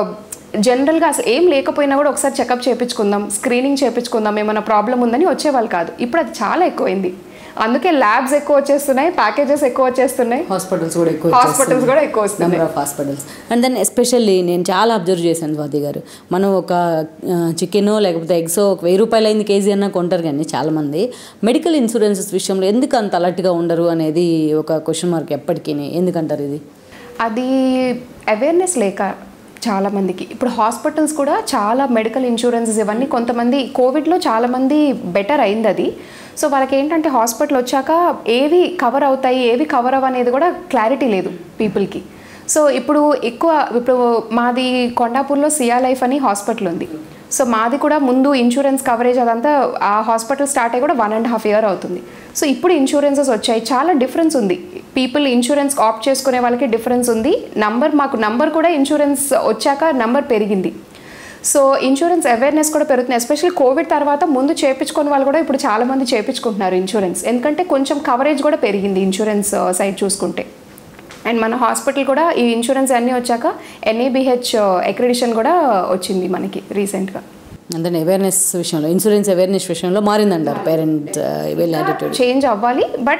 జనరల్గా అసలు ఏం లేకపోయినా కూడా ఒకసారి చెకప్ చేయించుకుందాం స్క్రీనింగ్ చేయించుకుందాం ఏమైనా ప్రాబ్లం ఉందని వచ్చేవాళ్ళు కాదు ఇప్పుడు అది చాలా ఎక్కువైంది అందుకే ల్యాబ్స్ ఎక్కువ వచ్చేస్తున్నాయి ప్యాకేజెస్ ఎక్కువ వచ్చేస్తున్నాయి హాస్పిటల్స్ కూడా ఎక్కువ హాస్పిటల్స్ కూడా ఎక్కువ వస్తున్నాయి number of hospitals and then especially నేను చాలా అబ్జర్వ్ చేశాను స్వాతి గారు మనం ఒక చికెనో లేకపోతే ఎగ్సో ఒక వెయ్యి రూపాయలు అయింది కేజీ అన్న కొంటారు కానీ చాలామంది మెడికల్ ఇన్సూరెన్సెస్ విషయంలో ఎందుకు అంత అలర్ట్గా ఉండరు అనేది ఒక క్వశ్చన్ మార్క్ ఎప్పటికీ ఎందుకంటారు ఇది అది అవేర్నెస్ లేక చాలా మందికి ఇప్పుడు హాస్పిటల్స్ కూడా చాలా మెడికల్ ఇన్సూరెన్సెస్ ఇవన్నీ కొంతమంది కోవిడ్లో చాలామంది బెటర్ అయింది అది సో వాళ్ళకి ఏంటంటే హాస్పిటల్ వచ్చాక ఏవి కవర్ అవుతాయి ఏవి కవర్ అవ్వనేది కూడా క్లారిటీ లేదు పీపుల్కి సో ఇప్పుడు ఎక్కువ ఇప్పుడు మాది కొండాపూర్లో సియా లైఫ్ అని హాస్పిటల్ ఉంది సో మాది కూడా ముందు ఇన్సూరెన్స్ కవరేజ్ అదంతా ఆ హాస్పిటల్ స్టార్ట్ అయ్యి కూడా వన్ అండ్ హాఫ్ ఇయర్ అవుతుంది సో ఇప్పుడు ఇన్సూరెన్సెస్ వచ్చాయి చాలా డిఫరెన్స్ ఉంది పీపుల్ ఇన్సూరెన్స్ ఆప్ట్ చేసుకునే వాళ్ళకి డిఫరెన్స్ ఉంది నంబర్ మాకు నంబర్ కూడా ఇన్సూరెన్స్ వచ్చాక నంబర్ పెరిగింది సో ఇన్సూరెన్స్ అవేర్నెస్ కూడా పెరుగుతుంది ఎస్పెషల్లీ కోవిడ్ తర్వాత ముందు చేపించుకున్న వాళ్ళు కూడా ఇప్పుడు చాలా మంది చేపించుకుంటున్నారు ఇన్సూరెన్స్ ఎందుకంటే కొంచెం కవరేజ్ కూడా పెరిగింది ఇన్సూరెన్స్ సైడ్ చూసుకుంటే అండ్ మన హాస్పిటల్ కూడా ఈ ఇన్సూరెన్స్ అన్నీ వచ్చాక ఎన్ఏబిహెచ్ అక్రిడిషన్ కూడా వచ్చింది మనకి రీసెంట్గా అంటే అవేర్నెస్ విషయంలో ఇన్సూరెన్స్ అవేర్నెస్ విషయంలో మారిందంటారు పేరెంట్ వీళ్ళ యాటిట్యూడ్ చేంజ్ అవ్వాలి బట్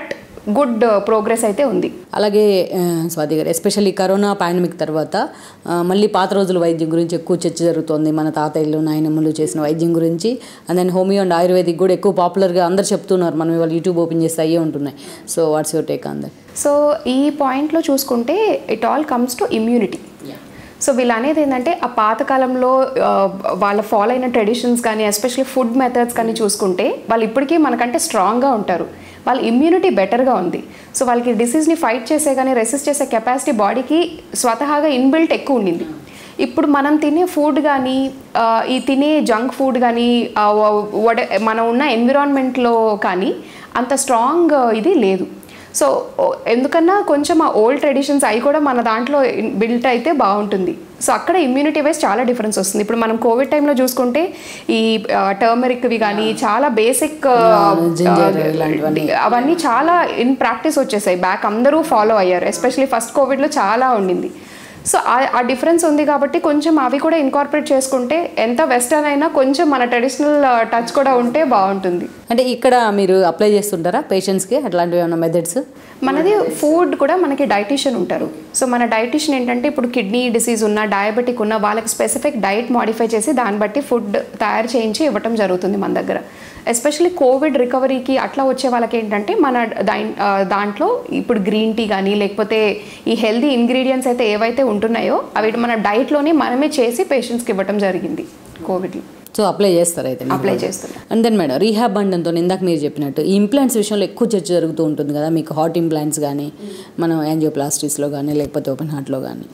గుడ్ ప్రోగ్రెస్ అయితే ఉంది అలాగే ఆ, స్వాతి గారు ఎస్పెషల్లీ కరోనా పాండమిక్ తర్వాత ఆ, మళ్ళీ పాత రోజుల వైద్యం గురించి ఎక్కువ చర్చ జరుగుతోంది మన తాతయ్యలు నాయనమ్మలు చేసిన వైద్యం గురించి and then homeo and Ayurvedic కూడా ఎక్కువ పాపులర్గా అందరు చెప్తున్నారు మనం ఇవాళ యూట్యూబ్ ఓపెన్ చేస్తే అయ్యే ఉంటున్నాయి so what's your take on that so ఈ పాయింట్లో చూసుకుంటే it all comes to immunity so వీళ్ళు అనేది ఏంటంటే ఆ పాతకాలంలో ఆ, వాళ్ళ ఫాలో అయిన ట్రెడిషన్స్ కానీ ఎస్పెషల్లీ ఫుడ్ మెథడ్స్ కానీ చూసుకుంటే వాళ్ళు ఇప్పటికీ మనకంటే స్ట్రాంగ్గా ఉంటారు వాళ్ళ ఇమ్యూనిటీ బెటర్గా ఉంది సో వాళ్ళకి డిసీజ్ని ఫైట్ చేసే కానీ రెసిస్ట్ చేసే కెపాసిటీ బాడీకి స్వతహాగా ఇన్బిల్ట్ ఎక్కువ ఉండింది ఇప్పుడు మనం తినే ఫుడ్ కానీ ఆ, ఈ తినే జంక్ ఫుడ్ కానీ ఆ, వడ మనం ఉన్న ఎన్విరాన్మెంట్లో కానీ అంత స్ట్రాంగ్ ఇది లేదు సో ఓ- ఎందుకన్నా కొంచెం ఆ ఓల్డ్ ట్రెడిషన్స్ అవి కూడా మన దాంట్లో బిల్ట్ అయితే బాగుంటుంది సో అక్కడ ఇమ్యూనిటీ వైజ్ చాలా డిఫరెన్స్ వస్తుంది ఇప్పుడు మనం కోవిడ్ టైంలో చూసుకుంటే ఈ టర్మరిక్వి కానీ చాలా బేసిక్ ginger ఇలాంటివన్నీ. అవన్నీ చాలా ఇన్ ప్రాక్టీస్ వచ్చేసాయి బ్యాక్ అందరూ ఫాలో అయ్యారు ఎస్పెషలీ ఫస్ట్ కోవిడ్లో చాలా ఉండింది సో ఆ- ఆ డిఫరెన్స్ ఉంది కాబట్టి కొంచెం అవి కూడా ఇన్కార్పొరేట్ చేసుకుంటే ఎంత వెస్టర్న్ అయినా కొంచెం మన ట్రెడిషనల్ టచ్ కూడా ఉంటే బాగుంటుంది అంటే ఇక్కడ మీరు అప్లై చేస్తుంటారా పేషెంట్స్కి అట్లాంటివి ఏమైనా మెథడ్స్ మనది ఫుడ్ కూడా మనకి డైటీషియన్ ఉంటారు సో మన డైటీషియన్ ఏంటంటే ఇప్పుడు కిడ్నీ డిసీజ్ ఉన్న డయాబెటిక్ ఉన్న వాళ్ళకి స్పెసిఫిక్ డైట్ మాడిఫై చేసి దాన్ని బట్టి ఫుడ్ తయారు చేయించి ఇవ్వటం జరుగుతుంది మన దగ్గర ఎస్పెషల్లీ కోవిడ్ రికవరీకి అట్లా వచ్చే వాళ్ళకి ఏంటంటే మన దై- ఆ, దాంట్లో ఇప్పుడు గ్రీన్ టీ కానీ లేకపోతే ఈ హెల్దీ ఇంగ్రీడియంట్స్ అయితే ఏవైతే ఉంటున్నాయో అవి మన డైట్లోనే మనమే చేసి పేషెంట్స్కి ఇవ్వటం జరిగింది కోవిడ్లో సో అప్లై చేస్తారు అయితే మీరు అప్లై కూడా. చేస్తున్నారు అండ్ దెన్ మేడం రీహాబ్ బండంతో ఇందాక మీరు చెప్పినట్టు ఈ ఇంప్లాంట్స్ విషయంలో ఎక్కువ చర్చ జరుగుతూ ఉంటుంది కదా మీకు హార్ట్ ఇంప్లాంట్స్ కానీ మనం యాంజియోప్లాస్టిక్స్లో కానీ లేకపోతే ఓపెన్ హార్ట్లో కానీ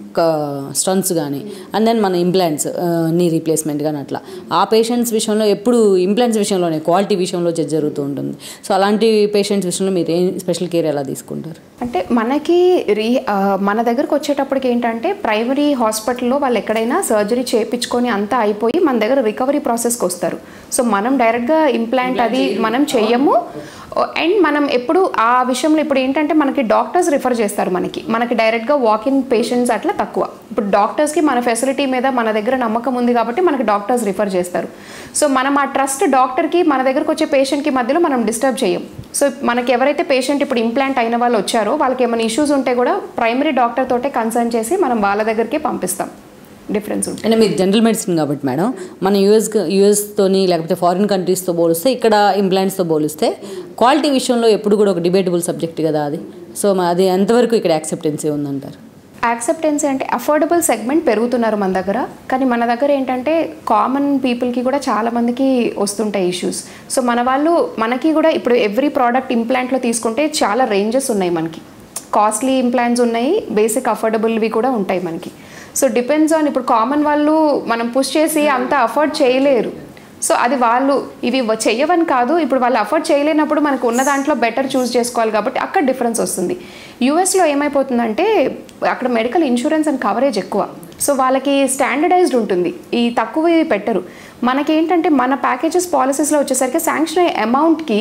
స్టన్స్ కానీ అండ్ దెన్ మన ఇంప్లాంట్స్ నీ రీప్లేస్మెంట్ కానీ అట్లా ఆ పేషెంట్స్ విషయంలో ఎప్పుడు ఇంప్లాంట్స్ విషయంలోనే క్వాలిటీ విషయంలో చర్చ జరుగుతూ ఉంటుంది సో అలాంటి పేషెంట్స్ విషయంలో మీరు ఏం స్పెషల్ కేర్ ఎలా తీసుకుంటారు అంటే మనకి రీ ఆ, మన దగ్గరకు వచ్చేటప్పటికి ఏంటంటే ప్రైమరీ హాస్పిటల్లో వాళ్ళు ఎక్కడైనా సర్జరీ చేయించుకొని అంతా అయిపోయి మన దగ్గర రికవరీ ప్రాసెస్కి వస్తారు సో మనం డైరెక్ట్గా ఇంప్లాంట్ అది మనం చెయ్యము అండ్ మనం ఎప్పుడు ఆ విషయంలో ఇప్పుడు ఏంటంటే మనకి డాక్టర్స్ రిఫర్ చేస్తారు మనకి మనకి డైరెక్ట్గా వాక్ ఇన్ పేషెంట్స్ అట్లా తక్కువ ఇప్పుడు డాక్టర్స్కి మన ఫెసిలిటీ మీద మన దగ్గర నమ్మకం ఉంది కాబట్టి మనకి డాక్టర్స్ రిఫర్ చేస్తారు సో మనం ఆ ట్రస్ట్ డాక్టర్కి మన దగ్గరకు వచ్చే పేషెంట్కి మధ్యలో మనం డిస్టర్బ్ చేయం సో మనకి ఎవరైతే పేషెంట్ ఇప్పుడు ఇంప్లాంట్ అయిన వాళ్ళు వచ్చారో వాళ్ళకి ఏమైనా ఇష్యూస్ ఉంటే కూడా ప్రైమరీ డాక్టర్ తోటే కన్సర్న్ చేసి మనం వాళ్ళ దగ్గరికి పంపిస్తాం డిఫరెన్స్ ఉంటుంది అంటే మీరు జనరల్ మెడిసిన్ కాబట్టి మేడం మన యూఎస్ యూఎస్తోని లేకపోతే ఫారిన్ కంట్రీస్తో పోలిస్తే ఇక్కడ ఇంప్లాంట్స్తో పోలిస్తే క్వాలిటీ విషయంలో ఎప్పుడు కూడా ఒక డిబేటబుల్ సబ్జెక్ట్ కదా అది సో మ- అది ఎంతవరకు ఇక్కడ యాక్సెప్టెన్సీ ఉందంటారు యాక్సెప్టెన్సీ అంటే అఫోర్డబుల్ సెగ్మెంట్ పెరుగుతున్నారు మన దగ్గర కానీ మన దగ్గర ఏంటంటే కామన్ పీపుల్కి కూడా చాలా మందికి వస్తుంటాయి ఇష్యూస్ సో మన వాళ్ళు మనకి కూడా ఇప్పుడు ఎవ్రీ ప్రోడక్ట్ ఇంప్లాంట్లో తీసుకుంటే చాలా రేంజెస్ ఉన్నాయి మనకి కాస్ట్లీ ఇంప్లాంట్స్ ఉన్నాయి బేసిక్ అఫోర్డబుల్వి కూడా ఉంటాయి మనకి సో డిపెండ్స్ ఆన్ ఇప్పుడు కామన్ వాళ్ళు మనం పుష్ చేసి అంత అఫోర్డ్ చేయలేరు సో అది వాళ్ళు ఇవి వ- చెయ్యవని కాదు ఇప్పుడు వాళ్ళు అఫోర్డ్ చేయలేనప్పుడు మనకు ఉన్న దాంట్లో బెటర్ చూస్ చేసుకోవాలి కాబట్టి అక్కడ డిఫరెన్స్ వస్తుంది యూఎస్లో ఏమైపోతుందంటే అక్కడ మెడికల్ ఇన్సూరెన్స్ అండ్ కవరేజ్ ఎక్కువ సో వాళ్ళకి స్టాండర్డైజ్డ్ ఉంటుంది ఈ తక్కువ పెట్టరు మనకేంటంటే మన ప్యాకేజెస్ పాలసీస్లో వచ్చేసరికి శాంక్షన్ అయ్యే అమౌంట్కి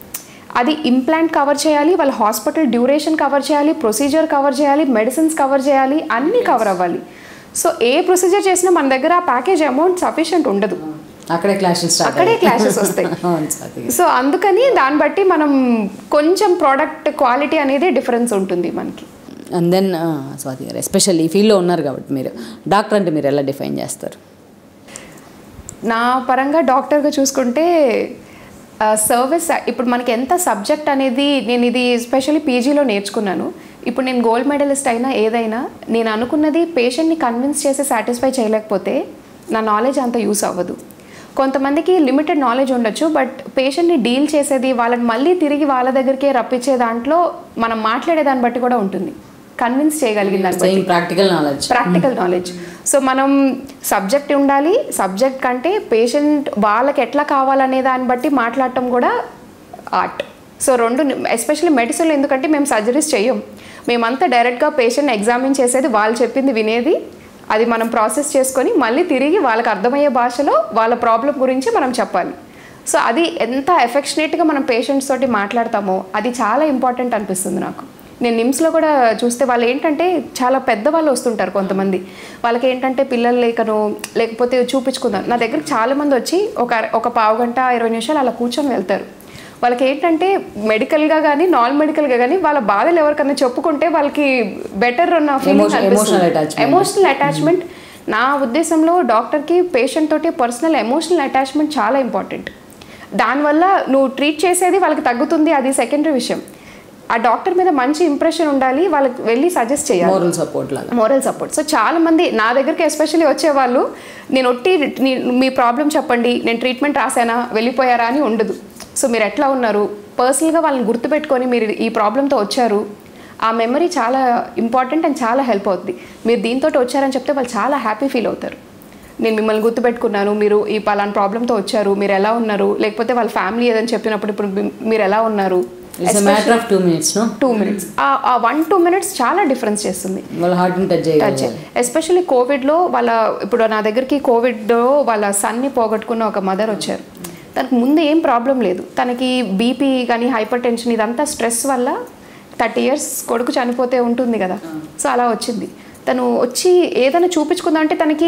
అది ఇంప్లాంట్ కవర్ చేయాలి వాళ్ళ హాస్పిటల్ డ్యూరేషన్ కవర్ చేయాలి ప్రొసీజర్ కవర్ చేయాలి మెడిసిన్స్ కవర్ చేయాలి అన్నీ కవర్ అవ్వాలి సో ఏ ప్రొసీజర్ చేసినా మన దగ్గర ఆ ప్యాకేజ్ అమౌంట్ సఫిషియంట్ ఉండదు అక్కడే క్లాషెస్ అక్కడే clashes వస్తాయి. అవును స్వాతి గారు. సో అందుకని దాన్ని బట్టి మనం కొంచెం ప్రోడక్ట్ క్వాలిటీ అనేది డిఫరెన్స్ ఉంటుంది మనకి అండ్ దెన్ స్వాతి గారు ఎస్పెషల్లీ ఈ ఫీల్డ్లో ఉన్నారు కాబట్టి మీరు డాక్టర్ అంటే మీరు ఎలా డిఫైన్ చేస్తారు నా పరంగా డాక్టర్గా చూసుకుంటే సర్వీస్ ఇప్పుడు మనకి ఎంత సబ్జెక్ట్ అనేది నేను ఇది స్పెషల్లీ పీజీలో నేర్చుకున్నాను ఇప్పుడు నేను గోల్డ్ మెడలిస్ట్ అయినా ఏదైనా నేను అనుకున్నది పేషెంట్ని కన్విన్స్ చేసి సాటిస్ఫై చేయలేకపోతే నా నాలెడ్జ్ అంత యూస్ అవ్వదు కొంతమందికి లిమిటెడ్ నాలెడ్జ్ ఉండొచ్చు బట్ పేషెంట్ని డీల్ చేసేది వాళ్ళని మళ్ళీ తిరిగి వాళ్ళ దగ్గరికే రప్పించే దాంట్లో మనం మాట్లాడే దాన్ని బట్టి కూడా ఉంటుంది కన్విన్స్ చేయగలిగిన దాన్ని బట్టి same practical knowledge practical knowledge so మనం సబ్జెక్ట్ ఉండాలి సబ్జెక్ట్ కంటే పేషెంట్ వాళ్ళకి ఎట్లా కావాలనే దాన్ని బట్టి మాట్లాడటం కూడా ఆర్ట్ సో రెండు ఎస్పెషల్లీ మెడిసిన్లో ఎందుకంటే మేము సర్జరీస్ చేయం మేమంతా డైరెక్ట్గా పేషెంట్ ఎగ్జామిన్ చేసేది వాళ్ళు చెప్పింది వినేది అది మనం ప్రాసెస్ చేసుకొని మళ్ళీ తిరిగి వాళ్ళకి అర్థమయ్యే భాషలో వాళ్ళ ప్రాబ్లం గురించి మనం చెప్పాలి సో అది ఎంత ఎఫెక్షనేట్గా మనం పేషెంట్స్ తోటి మాట్లాడతామో అది చాలా ఇంపార్టెంట్ అనిపిస్తుంది నాకు నేను నిమ్స్లో కూడా చూస్తే వాళ్ళు ఏంటంటే చాలా పెద్ద వాళ్ళు వస్తుంటారు కొంతమంది వాళ్ళకి ఏంటంటే పిల్లలు లేకను లేకపోతే చూపించుకుందాం నా దగ్గరికి చాలా మంది వచ్చి ఒక ఒక పావు గంట ఇరవై నిమిషాలు అలా కూర్చొని వెళ్తారు వాళ్ళకి ఏంటంటే మెడికల్గా కానీ నాన్ మెడికల్గా కానీ వాళ్ళ బాధలు ఎవరికైనా చెప్పుకుంటే వాళ్ళకి బెటర్ ఉన్న Emotion- emotional attachment. Emotional attachment నా ఉద్దేశంలో డాక్టర్కి పేషెంట్ తోటి పర్సనల్ ఎమోషనల్ అటాచ్మెంట్ చాలా ఇంపార్టెంట్ దానివల్ల నువ్వు ట్రీట్ చేసేది వాళ్ళకి తగ్గుతుంది అది సెకండరీ విషయం ఆ డాక్టర్ మీద మంచి ఇంప్రెషన్ ఉండాలి వాళ్ళకి వెళ్ళి సజెస్ట్ చేయాలి మోరల్ సపోర్ట్ లాగా మోరల్ సపోర్ట్ సో చాలా మంది నా దగ్గరికి ఎస్పెషల్లీ వచ్చేవాళ్ళు నేను ఒట్టి నీ- మీ ప్రాబ్లం చెప్పండి నేను ట్రీట్మెంట్ రాసానా వెళ్ళిపోయారా అని ఉండదు సో మీరు ఎట్లా ఉన్నారు పర్సనల్గా వాళ్ళని గుర్తుపెట్టుకొని మీరు ఈ ప్రాబ్లంతో వచ్చారు ఆ మెమరీ చాలా ఇంపార్టెంట్ అండ్ చాలా హెల్ప్ అవుతుంది మీరు దీంతో వచ్చారని చెప్తే వాళ్ళు చాలా హ్యాపీ ఫీల్ అవుతారు నేను మిమ్మల్ని గుర్తుపెట్టుకున్నాను మీరు ఈ పలానా ప్రాబ్లంతో వచ్చారు మీరు ఎలా ఉన్నారు లేకపోతే వాళ్ళ ఫ్యామిలీ ఏదని చెప్పినప్పుడు ఇప్పుడు మీ- మీరు ఎలా ఉన్నారు it's matter of two minutes no two minutes ఆ వన్ టూ మినిట్స్ చాలా డిఫరెన్స్ చేస్తుంది వాళ్ళ హార్ట్ని టచ్ టచ్ చేయాలి ఎస్పెషల్లీ కోవిడ్లో వాళ్ళ ఇప్పుడు నా దగ్గరికి కోవిడ్లో వాళ్ళ సన్ని పోగొట్టుకున్న ఒక మదర్ వచ్చారు తనకు ముందు ఏం ప్రాబ్లం లేదు తనకి బీపీ కానీ హైపర్ టెన్షన్ ఇదంతా స్ట్రెస్ వల్ల థర్టీ ఇయర్స్ కొడుకు చనిపోతే ఉంటుంది కదా సో అలా వచ్చింది తను వచ్చి ఏదైనా చూపించుకుందా అంటే తనకి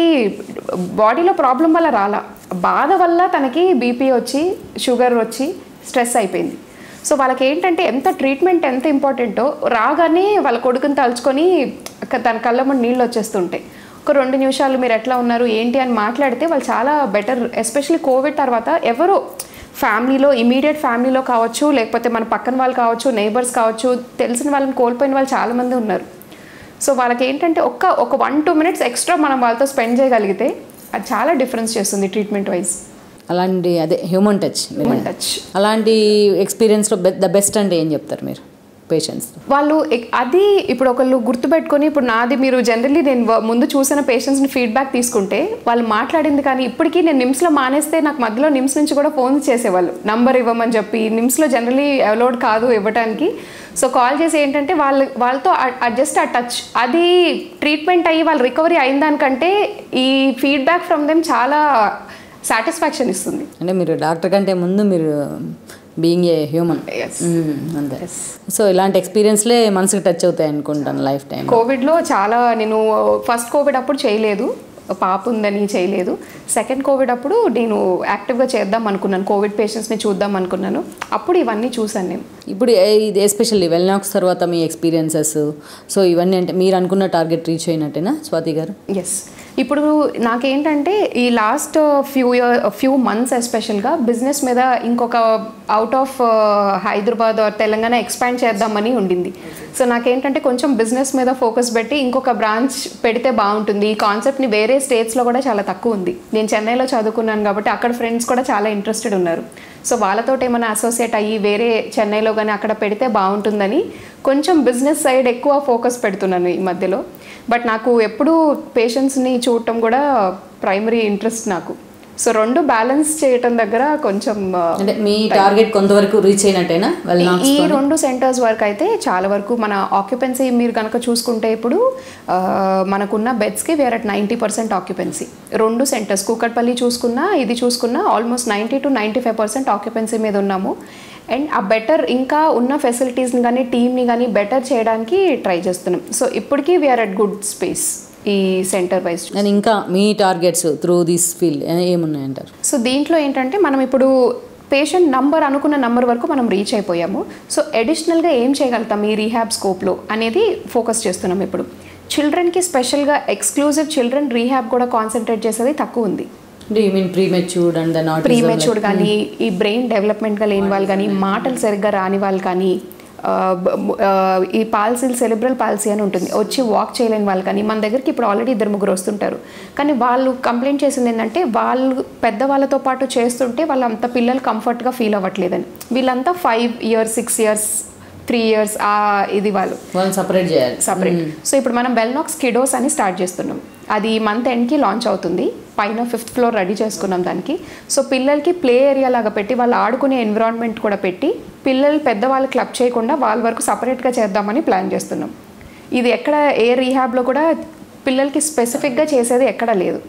బాడీలో ప్రాబ్లం వల్ల రాలా బాధ వల్ల తనకి బీపీ వచ్చి షుగర్ వచ్చి స్ట్రెస్ అయిపోయింది సో వాళ్ళకి ఏంటంటే ఎంత ట్రీట్మెంట్ ఎంత ఇంపార్టెంటో రాగానే వాళ్ళ కొడుకుని తలుచుకొని క- తన కళ్ళ ముందు నీళ్ళు వచ్చేస్తుంటాయి ఒక రెండు నిమిషాలు మీరు ఎట్లా ఉన్నారు ఏంటి అని మాట్లాడితే వాళ్ళు చాలా బెటర్ ఎస్పెషల్లీ కోవిడ్ తర్వాత ఎవరు ఫ్యామిలీలో ఇమీడియట్ ఫ్యామిలీలో కావచ్చు లేకపోతే మన పక్కన వాళ్ళు కావచ్చు నైబర్స్ కావచ్చు తెలిసిన వాళ్ళని కోల్పోయిన వాళ్ళు చాలామంది ఉన్నారు సో వాళ్ళకి ఏంటంటే ఒక్క ఒక వన్ టూ మినిట్స్ ఎక్స్ట్రా మనం వాళ్ళతో స్పెండ్ చేయగలిగితే అది చాలా డిఫరెన్స్ చేస్తుంది ట్రీట్మెంట్ వైజ్ అలాంటి అదే హ్యూమన్ టచ్ హ్యూమన్ టచ్ అలాంటి ఎక్స్పీరియన్స్లో ద బెస్ట్ అంటే ఏం చెప్తారు మీరు పేషెంట్స్ వాళ్ళు ఎక్- అది ఇప్పుడు ఒకళ్ళు గుర్తుపెట్టుకొని ఇప్పుడు నాది మీరు జనరల్లీ నేను వ- ముందు చూసిన పేషెంట్స్ని ఫీడ్బ్యాక్ తీసుకుంటే వాళ్ళు మాట్లాడింది కానీ ఇప్పటికీ నేను నిమ్స్లో మానేస్తే నాకు మధ్యలో నిమ్స్ నుంచి కూడా ఫోన్ చేసేవాళ్ళు నంబర్ ఇవ్వమని చెప్పి నిమ్స్లో జనరలీ అలౌడ్ కాదు ఇవ్వడానికి సో కాల్ చేసి ఏంటంటే వాళ్ళ వాళ్ళతో జస్ట్ ఆ టచ్ అది ట్రీట్మెంట్ అయ్యి వాళ్ళు రికవరీ అయిన దానికంటే ఈ ఫీడ్బ్యాక్ ఫ్రమ్ దెమ్ చాలా సాటిస్ఫాక్షన్ ఇస్తుంది అంటే మీరు డాక్టర్ కంటే ముందు మీరు బీయింగ్ ఏ హ్యూమన్ Yes. అంతే సో ఇలాంటి ఎక్స్పీరియన్స్లే మనసుకి టచ్ అవుతాయి అనుకుంటాను లైఫ్ టైం కోవిడ్లో చాలా నేను ఫస్ట్ కోవిడ్ అప్పుడు చేయలేదు పాప ఉందని చేయలేదు సెకండ్ కోవిడ్ అప్పుడు నేను యాక్టివ్గా చేద్దాం అనుకున్నాను కోవిడ్ పేషెంట్స్ని చూద్దాం అనుకున్నాను అప్పుడు ఇవన్నీ చూసాను నేను ఇప్పుడు ఏ- ఇది ఎస్పెషల్లీ వెల్నాక్స్ తర్వాత మీ ఎక్స్పీరియన్సెస్ సో ఇవన్నీ అంటే మీరు అనుకున్న టార్గెట్ రీచ్ అయినట్టేనా స్వాతి గారు ఎస్ ఇప్పుడు నాకేంటంటే ఈ last few year few months ఎస్పెషల్గా బిజినెస్ మీద ఇంకొక out of Hyderabad or Telangana expand చేద్దామని ఉండింది సో నాకేంటంటే కొంచెం బిజినెస్ మీద ఫోకస్ పెట్టి ఇంకొక బ్రాంచ్ పెడితే బాగుంటుంది ఈ కాన్సెప్ట్ని వేరే స్టేట్స్లో కూడా చాలా తక్కువ ఉంది నేను చెన్నైలో చదువుకున్నాను కాబట్టి అక్కడ ఫ్రెండ్స్ కూడా చాలా ఇంట్రెస్టెడ్ ఉన్నారు సో వాళ్ళతో ఏమైనా అసోసియేట్ అయ్యి వేరే చెన్నైలో కానీ అక్కడ పెడితే బాగుంటుందని కొంచెం బిజినెస్ సైడ్ ఎక్కువ ఫోకస్ పెడుతున్నాను ఈ మధ్యలో బట్ నాకు ఎప్పుడూ పేషెంట్స్ని చూడటం కూడా ప్రైమరీ ఇంట్రెస్ట్ నాకు సో రెండు బ్యాలెన్స్ చేయటం దగ్గర కొంచెం ఆ, అంటే మీ టార్గెట్ కొంతవరకు రీచ్ అయినట్టేనా వెల్నాక్స్ ఈ రెండు సెంటర్స్ వరకు అయితే చాలా వరకు మన ఆక్యుపెన్సీ మీరు కనుక చూసుకుంటే ఇప్పుడు ఆ, మనకున్న బెడ్స్కి we're at ninety percent occupancy రెండు సెంటర్స్ కూకట్పల్లి చూసుకున్నా ఇది చూసుకున్నా almost ninety to ninety five percent occupancy మీద ఉన్నాము అండ్ ఆ బెటర్ ఇంకా ఉన్న ఫెసిలిటీస్ని కానీ టీమ్ని కానీ బెటర్ చేయడానికి ట్రై చేస్తున్నాం సో ఇప్పటికీ వీఆర్ అట్ గుడ్ స్పేస్ ఈ సెంటర్ వైజ్ అండ్ ఇంకా మీ టార్గెట్స్ త్రూ దిస్ ఫీల్డ్ ఏమున్నాయంటారు సో దీంట్లో ఏంటంటే మనం ఇప్పుడు పేషెంట్ నంబర్ అనుకున్న నంబర్ వరకు మనం రీచ్ అయిపోయాము సో అడిషనల్గా ఏం చేయగలుగుతాం ఈ రీహాబ్ స్కోప్లో అనేది ఫోకస్ చేస్తున్నాం ఇప్పుడు చిల్డ్రన్కి స్పెషల్గా ఎక్స్క్లూజివ్ చిల్డ్రన్ రీహాబ్ కూడా కాన్సన్ట్రేట్ చేసేది తక్కువ ఉంది అంటే you mean pre matured and then prematured కానీ ఈ బ్రెయిన్ డెవలప్మెంట్గా లేని వాళ్ళు కానీ మాటలు సరిగ్గా రాని వాళ్ళు కానీ ఆ, బ- ఆ, ఈ పాలసీలు సెలిబ్రల్ పాలసీ అని ఉంటుంది వచ్చి వాక్ చేయలేని వాళ్ళు కానీ మన దగ్గరికి ఇప్పుడు ఆల్రెడీ ఇద్దరు ముగ్గురు వస్తుంటారు కానీ వాళ్ళు కంప్లైంట్ చేసింది ఏంటంటే వాళ్ళు పెద్దవాళ్ళతో పాటు చేస్తుంటే వాళ్ళు అంత పిల్లలు కంఫర్ట్గా ఫీల్ అవ్వట్లేదని వీళ్ళంతా five years six years three years ఆ ఇది వాళ్ళు వాళ్ళని సపరేట్ చేయాలి సపరేట్ సో ఇప్పుడు మనం వెల్నాక్స్ కిడోస్ అని స్టార్ట్ చేస్తున్నాం అది మంత్ ఎండ్కి లాంచ్ అవుతుంది పైన ఫిఫ్త్ ఫ్లోర్ రెడీ చేసుకున్నాం దానికి సో పిల్లలకి ప్లే ఏరియా లాగా పెట్టి వాళ్ళు ఆడుకునే ఎన్విరాన్మెంట్ కూడా పెట్టి పిల్లలు పెద్దవాళ్ళు క్లబ్ చేయకుండా వాళ్ళ వరకు సపరేట్గా చేద్దామని ప్లాన్ చేస్తున్నాం ఇది ఎక్కడ ఏ రీహాబ్లో కూడా పిల్లలకి స్పెసిఫిక్గా చేసేది ఎక్కడ లేదు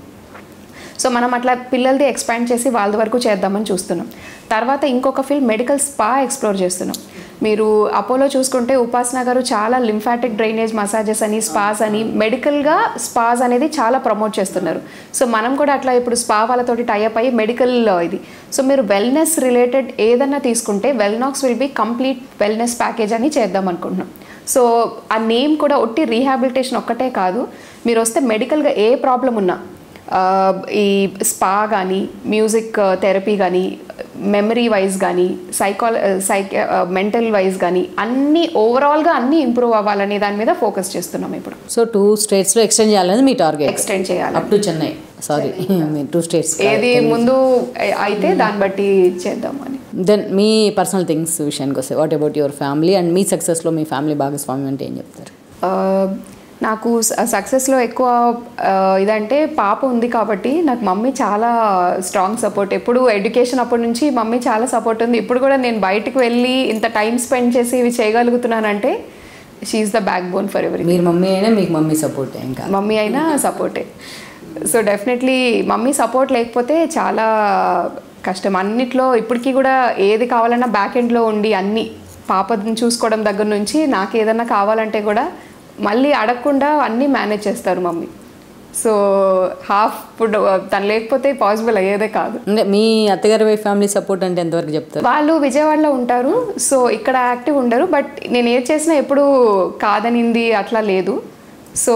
సో మనం అట్లా పిల్లలది ఎక్స్పాండ్ చేసి వాళ్ళ వరకు చేద్దామని చూస్తున్నాం తర్వాత ఇంకొక ఫీల్డ్ మెడికల్ స్పా ఎక్స్ప్లోర్ చేస్తున్నాం మీరు అపోలో చూసుకుంటే ఉపాసన గారు చాలా లింఫాటిక్ డ్రైనేజ్ మసాజెస్ అని స్పాస్ అని మెడికల్గా స్పాస్ అనేది చాలా ప్రమోట్ చేస్తున్నారు సో మనం కూడా అట్లా ఇప్పుడు స్పా వాళ్ళతోటి టైఅప్ అయ్యి మెడికల్ ఇది సో మీరు వెల్నెస్ రిలేటెడ్ ఏదన్నా తీసుకుంటే Wellnox will be complete wellness package అని చేద్దాం అనుకుంటున్నాం సో ఆ నేమ్ కూడా ఒట్టి రీహాబిలిటేషన్ ఒక్కటే కాదు మీరు వస్తే మెడికల్గా ఏ ప్రాబ్లం ఉన్నా ఆ, ఈ స్పా కానీ మ్యూజిక్ థెరపీ కానీ మెమరీ వైజ్ కానీ సైకాల సైక్ మెంటల్ వైజ్ కానీ అన్నీ ఓవరాల్గా అన్నీ ఇంప్రూవ్ అవ్వాలనే దాని మీద ఫోకస్ చేస్తున్నాం ఇప్పుడు సో టూ స్టేట్స్లో ఎక్స్టెండ్ చేయాలనేది మీ టార్గెట్ ఎక్స్టెండ్ చేయాలి అప్ టు చెన్నై సారీ మీ టూ స్టేట్స్ ఏది ముందు అయితే దాన్ని బట్టి చేద్దామని దెన్ మీ పర్సనల్ థింగ్స్ విషయానికి వస్తే what about your family and మీ సక్సెస్లో మీ ఫ్యామిలీ భాగస్వామ్యం అంటే ఏం చెప్తారు ఆ, నాకు సక్సెస్లో ఎక్కువ ఆ, ఇదంటే పాప ఉంది కాబట్టి నాకు మమ్మీ చాలా స్ట్రాంగ్ సపోర్ట్ ఎప్పుడు ఎడ్యుకేషన్ అప్పటి నుంచి మమ్మీ చాలా సపోర్ట్ ఉంది ఇప్పుడు కూడా నేను బయటికి వెళ్ళి ఇంత టైం స్పెండ్ చేసి ఇవి చేయగలుగుతున్నానంటే షీఈ్ ద బ్యాక్ బోన్ ఫర్ ఎవరి మీరు మమ్మీ అయినా మీకు మమ్మీ సపోర్ట్ ఇంకా మమ్మీ అయినా సపోర్టే సో డెఫినెట్లీ మమ్మీ సపోర్ట్ లేకపోతే చాలా కష్టం అన్నిట్లో ఇప్పటికీ కూడా ఏది కావాలన్నా బ్యాక్ ఎండ్లో ఉండి అన్ని పాపని చూసుకోవడం దగ్గర నుంచి నాకు ఏదన్నా కావాలంటే కూడా మళ్ళీ అడగకుండా అన్నీ మేనేజ్ చేస్తారు మమ్మీ సో హాఫ్ ఇప్పుడు తను లేకపోతే పాసిబుల్ అయ్యేదే కాదు అంటే మీ అత్తగారి వైఫ్ ఫ్యామిలీ సపోర్ట్ అంటే ఎంతవరకు చెప్తారు వాళ్ళు విజయవాడలో ఉంటారు సో ఇక్కడ యాక్టివ్ ఉండరు బట్ నేను ఏది చేసినా ఎప్పుడు కాదనింది అట్లా లేదు సో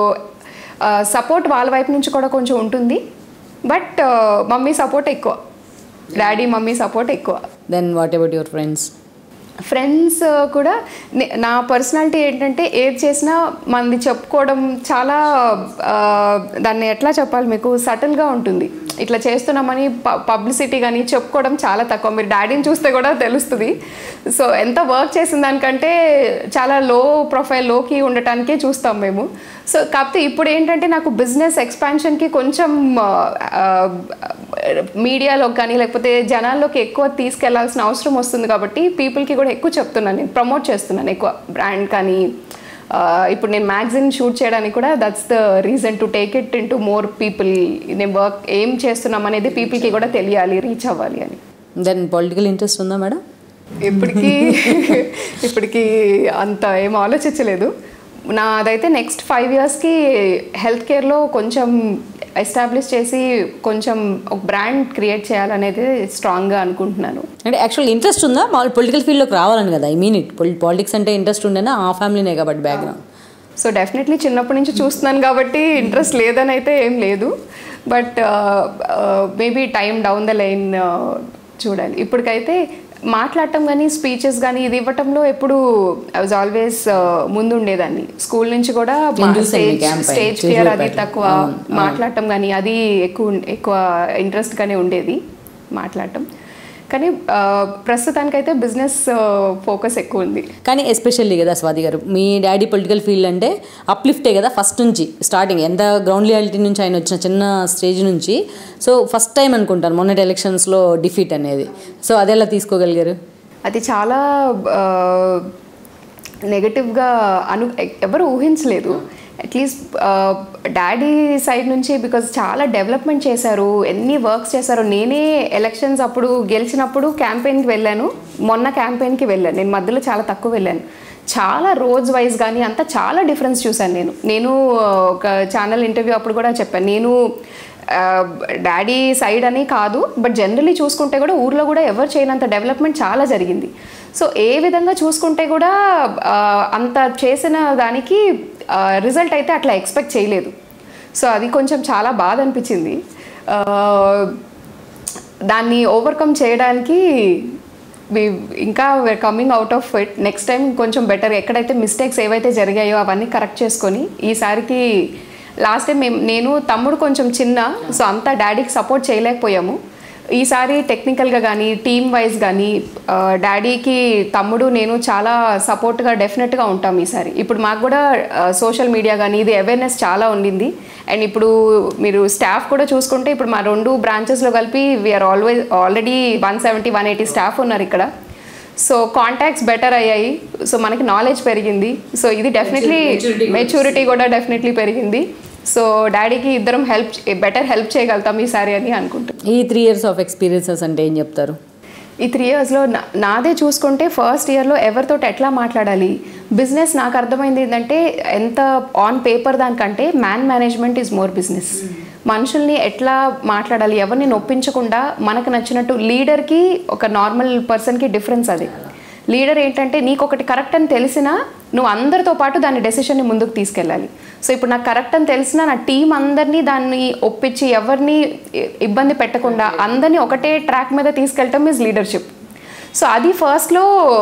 సపోర్ట్ వాళ్ళ వైపు నుంచి కూడా కొంచెం ఉంటుంది బట్ మమ్మీ సపోర్ట్ ఎక్కువ డాడీ మమ్మీ సపోర్ట్ ఎక్కువ then what about your friends friends కూడా నే- నా పర్సనాలిటీ ఏంటంటే ఏది చేసినా మనది చెప్పుకోవడం చాలా ఆ, దాన్ని ఎట్లా చెప్పాలి మీకు సటిల్గా ఉంటుంది ఇట్లా చేస్తున్నామని పబ్లిసిటీ కానీ చెప్పుకోవడం చాలా తక్కువ మీరు డాడీని చూస్తే కూడా తెలుస్తుంది సో ఎంత వర్క్ చేసిన దానికంటే చాలా లో ప్రొఫైల్ లోకి ఉండటానికే చూస్తాం మేము సో కాకపోతే ఇప్పుడు ఏంటంటే నాకు బిజినెస్ ఎక్స్పాన్షన్కి కొంచెం మీడియాలో కానీ లేకపోతే జనాల్లోకి ఎక్కువ తీసుకెళ్లాల్సిన అవసరం వస్తుంది కాబట్టి పీపుల్కి కూడా ఎక్కువ చెప్తున్నాను నేను ప్రమోట్ చేస్తున్నాను ఎక్కువ బ్రాండ్ కానీ ఆ, ఇప్పుడు నేను మ్యాగజిన్ షూట్ చేయడానికి కూడా that's the reason to take it in to more people నేను వర్క్ ఏం చేస్తున్నాం అనేది పీపుల్కి కూడా తెలియాలి రీచ్ అవ్వాలి అని దెన్ పొలిటికల్ ఇంట్రెస్ట్ ఉందా మేడం ఇప్పటికీ ఇప్పటికీ అంత ఏం ఆలోచించలేదు నాదైతే నెక్స్ట్ ఫైవ్ ఇయర్స్కి హెల్త్ కేర్లో కొంచెం ఎస్టాబ్లిష్ చేసి కొంచెం ఒక బ్రాండ్ క్రియేట్ చేయాలనేది స్ట్రాంగ్గా అనుకుంటున్నాను అంటే యాక్చువల్ ఇంట్రెస్ట్ ఉందా మామూలు పొలిటికల్ ఫీల్డ్లోకి రావాలని కదా ఐ మీన్ ఇట్ పాలిటిక్స్ అంటే ఇంట్రెస్ట్ ఉండేనా ఆ ఫ్యామిలీనే కాబట్టి బ్యాక్గ్రౌండ్ సో డెఫినెట్లీ చిన్నప్పటి నుంచి చూస్తున్నాను కాబట్టి ఇంట్రెస్ట్ లేదని అయితే ఏం లేదు but maybe time down the line చూడాలి ఇప్పటికైతే మాట్లాడటం కానీ స్పీచెస్ కానీ ఇది ఇవ్వటంలో ఎప్పుడు ఐ వాజ్ ఆల్వేస్ ముందు ఉండేదాన్ని స్కూల్ నుంచి కూడా నేను చూసాను మీ campaign, స్టేజ్ చేసి ఫియర్ అది పెట్టారు. తక్కువ అవును, అవును. మాట్లాడటం కానీ అది ఎక్కువ ఉం- ఎక్కువ ఇంట్రెస్ట్గానే ఉండేది మాట్లాడటం కానీ ఆ, ప్రస్తుతానికైతే బిజినెస్ ఫోకస్ ఎక్కువ ఉంది కానీ ఎస్పెషల్లీ కదా స్వాతి గారు మీ డాడీ పొలిటికల్ ఫీల్డ్ అంటే అప్లిఫ్టే కదా ఫస్ట్ నుంచి స్టార్టింగ్ ఎంత గ్రౌండ్ రియాలిటీ నుంచి ఆయన వచ్చిన చిన్న స్టేజ్ నుంచి సో ఫస్ట్ టైం అనుకుంటాను మొన్నటి ఎలక్షన్స్లో డిఫీట్ అనేది సో అదెలా తీసుకోగలిగారు అది చాలా నెగటివ్గా అను ఎ- ఎవరు ఊహించలేదు అట్లీస్ట్ డాడీ సైడ్ నుంచి బికాజ్ చాలా డెవలప్మెంట్ చేశారు ఎన్ని వర్క్స్ చేశారు నేనే ఎలక్షన్స్ అప్పుడు గెలిచినప్పుడు క్యాంపెయిన్కి వెళ్ళాను మొన్న క్యాంపెయిన్కి వెళ్ళాను నేను మధ్యలో చాలా తక్కువ వెళ్ళాను చాలా రోజ్ వైజ్ కానీ అంతా చాలా డిఫరెన్స్ చూశాను నేను నేను ఆ, ఒక ఛానల్ ఇంటర్వ్యూ అప్పుడు కూడా చెప్పాను నేను డాడీ సైడ్ అని కాదు బట్ జనరలీ చూసుకుంటే కూడా ఊర్లో కూడా ఎవరు చేయనంత డెవలప్మెంట్ చాలా జరిగింది సో ఏ విధంగా చూసుకుంటే కూడా ఆ, అంత చేసిన దానికి రిజల్ట్ అయితే అట్లా ఎక్స్పెక్ట్ చేయలేదు సో అది కొంచెం చాలా బాధ అనిపించింది ఆ, దాన్ని ఓవర్కమ్ చేయడానికి we- ఇంకా we're coming out of it next time కొంచెం బెటర్ ఎక్కడైతే మిస్టేక్స్ ఏవైతే జరిగాయో అవన్నీ కరెక్ట్ చేసుకొని ఈసారికి లాస్ట్ టైం మేము నేను తమ్ముడు కొంచెం చిన్న సో అంతా డాడీకి సపోర్ట్ చేయలేకపోయాము ఈసారి టెక్నికల్గా కానీ టీమ్ వైజ్ కానీ డాడీకి తమ్ముడు నేను చాలా సపోర్ట్గా డెఫినెట్గా ఉంటాం ఈసారి ఇప్పుడు మాకు కూడా సోషల్ మీడియా కానీ ఇది అవేర్నెస్ చాలా ఉండింది అండ్ ఇప్పుడు మీరు స్టాఫ్ కూడా చూసుకుంటే ఇప్పుడు మా రెండు బ్రాంచెస్లో కలిపి we are always already one seventy one eighty staff ఉన్నారు ఇక్కడ సో కాంటాక్ట్స్ బెటర్ అయ్యాయి సో మనకి నాలెడ్జ్ పెరిగింది సో ఇది డెఫినెట్లీ మెచ్యూరిటీ కూడా డెఫినెట్లీ పెరిగింది సో డాడీకి ఇద్దరం హెల్ప్ బెటర్ హెల్ప్ చేయగలుగుతాం ఈసారి అని అనుకుంటున్నాను ఈ త్రీ ఇయర్స్ ఆఫ్ ఎక్స్పీరియన్సెస్ అంటే ఏం చెప్తారు ఈ త్రీ ఇయర్స్లో నాదే చూసుకుంటే ఫస్ట్ ఇయర్లో ఎవరితో ఎట్లా మాట్లాడాలి బిజినెస్ నాకు అర్థమైంది ఏంటంటే ఎంత ఆన్ పేపర్ దానికంటే man management is more business మనుషుల్ని ఎట్లా మాట్లాడాలి ఎవరిని నొప్పించకుండా మనకు నచ్చినట్టు లీడర్కి ఒక నార్మల్ పర్సన్కి డిఫరెన్స్ అది లీడర్ ఏంటంటే నీకు ఒకటి కరెక్ట్ అని తెలిసినా నువ్వు అందరితో పాటు దాని డెసిషన్ని ముందుకు తీసుకెళ్ళాలి సో ఇప్పుడు నాకు కరెక్ట్ అని తెలిసినా నా టీం అందరినీ దాన్ని ఒప్పించి ఎవరిని ఇబ్బంది పెట్టకుండా అందరినీ ఒకటే ట్రాక్ మీద తీసుకెళ్ళటం ఈజ్ లీడర్షిప్ సో అది ఫస్ట్లో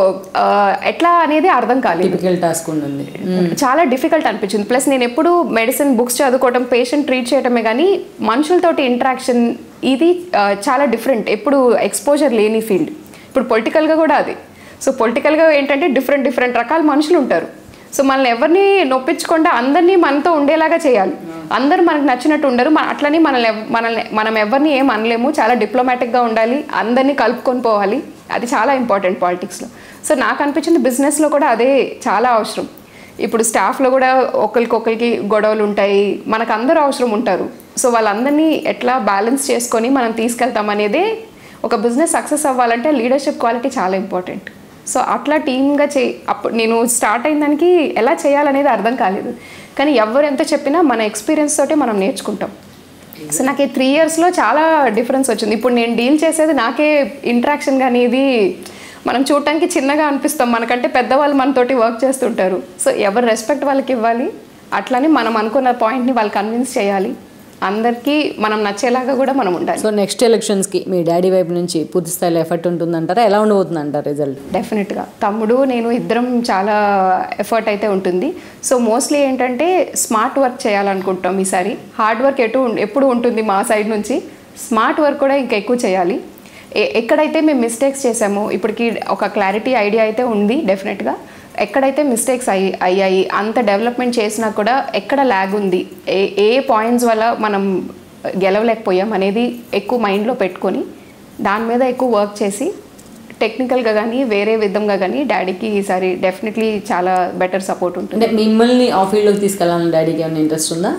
ఎట్లా అనేది అర్థం కాలేదు టిపికల్ టాస్క్ ఉంటుంది చాలా డిఫికల్ట్ అనిపించింది ప్లస్ నేను ఎప్పుడు మెడిసిన్ బుక్స్ చదువుకోవడం పేషెంట్ ట్రీట్ చేయడమే కానీ మనుషులతోటి ఇంటరాక్షన్ ఇది ఆ, చాలా డిఫరెంట్ ఎప్పుడు ఎక్స్పోజర్ లేని ఫీల్డ్ ఇప్పుడు పొలిటికల్గా కూడా అది సో పొలిటికల్గా ఏంటంటే డిఫరెంట్ డిఫరెంట్ రకాల మనుషులు ఉంటారు సో మనల్ని ఎవరిని నొప్పించకుండా అందరినీ మనతో ఉండేలాగా చేయాలి అందరూ మనకు నచ్చినట్టు ఉండరు మన అట్లని మనల్ని ఎవ్- మనల్ని మనం ఎవరిని ఏం అనలేము చాలా డిప్లొమాటిక్గా ఉండాలి అందరినీ కలుపుకొని పోవాలి అది చాలా ఇంపార్టెంట్ పాలిటిక్స్లో సో నాకు అనిపించింది బిజినెస్లో కూడా అదే చాలా అవసరం ఇప్పుడు స్టాఫ్లో కూడా ఒకరికొకరికి గొడవలు ఉంటాయి మనకు అందరూ అవసరం ఉంటారు సో వాళ్ళందరినీ ఎట్లా బ్యాలెన్స్ చేసుకొని మనం తీసుకెళ్తాం అనేదే ఒక బిజినెస్ సక్సెస్ అవ్వాలంటే లీడర్షిప్ క్వాలిటీ చాలా ఇంపార్టెంట్ సో అట్లా టీమ్గా చే అప్పుడు నేను స్టార్ట్ అయిన దానికి ఎలా చేయాలనేది అర్థం కాలేదు కానీ ఎవరు ఎంత చెప్పినా మన ఎక్స్పీరియన్స్ తోటే మనం నేర్చుకుంటాం సో నాకు ఈ త్రీ ఇయర్స్లో చాలా డిఫరెన్స్ వచ్చింది ఇప్పుడు నేను డీల్ చేసేది నాకే ఇంట్రాక్షన్ కానీ ఇది మనం చూడటానికి చిన్నగా అనిపిస్తాం మనకంటే పెద్దవాళ్ళు మనతోటి వర్క్ చేస్తుంటారు సో ఎవరు రెస్పెక్ట్ వాళ్ళకి ఇవ్వాలి అట్లని మనం అనుకున్న పాయింట్ని వాళ్ళు కన్విన్స్ చేయాలి అందరికీ మనం నచ్చేలాగా కూడా మనం ఉండాలి సో నెక్స్ట్ ఎలక్షన్స్కి మీ డాడీ వైపు నుంచి పూర్తి స్థాయిలో ఎఫర్ట్ ఉంటుందంటారా ఎలా ఉండబోతుంది అంటారు రిజల్ట్ డెఫినెట్గా తమ్ముడు నేను ఇద్దరం చాలా ఎఫర్ట్ అయితే ఉంటుంది సో మోస్ట్లీ ఏంటంటే స్మార్ట్ వర్క్ చేయాలనుకుంటాం ఈసారి హార్డ్ వర్క్ ఎటు ఎప్పుడు ఉంటుంది మా సైడ్ నుంచి స్మార్ట్ వర్క్ కూడా ఇంకా ఎక్కువ చేయాలి ఎ- ఎక్కడైతే మేము మిస్టేక్స్ చేసామో ఇప్పటికి ఒక క్లారిటీ ఐడియా అయితే ఉంది డెఫినెట్గా ఎక్కడైతే మిస్టేక్స్ అయ్యి అయ్యాయి అంత డెవలప్మెంట్ చేసినా కూడా ఎక్కడ ల్యాగ్ ఉంది ఏ ఏ పాయింట్స్ వల్ల మనం గెలవలేకపోయాం అనేది ఎక్కువ మైండ్లో పెట్టుకొని దాని మీద ఎక్కువ వర్క్ చేసి టెక్నికల్గా కానీ వేరే విధంగా కానీ డాడీకి ఈసారి డెఫినెట్లీ చాలా బెటర్ సపోర్ట్ ఉంటుంది అంటే మిమ్మల్ని ఆ ఫీల్డ్లోకి తీసుకెళ్ళాలని డాడీకి ఏమైనా ఇంట్రెస్ట్ ఉందా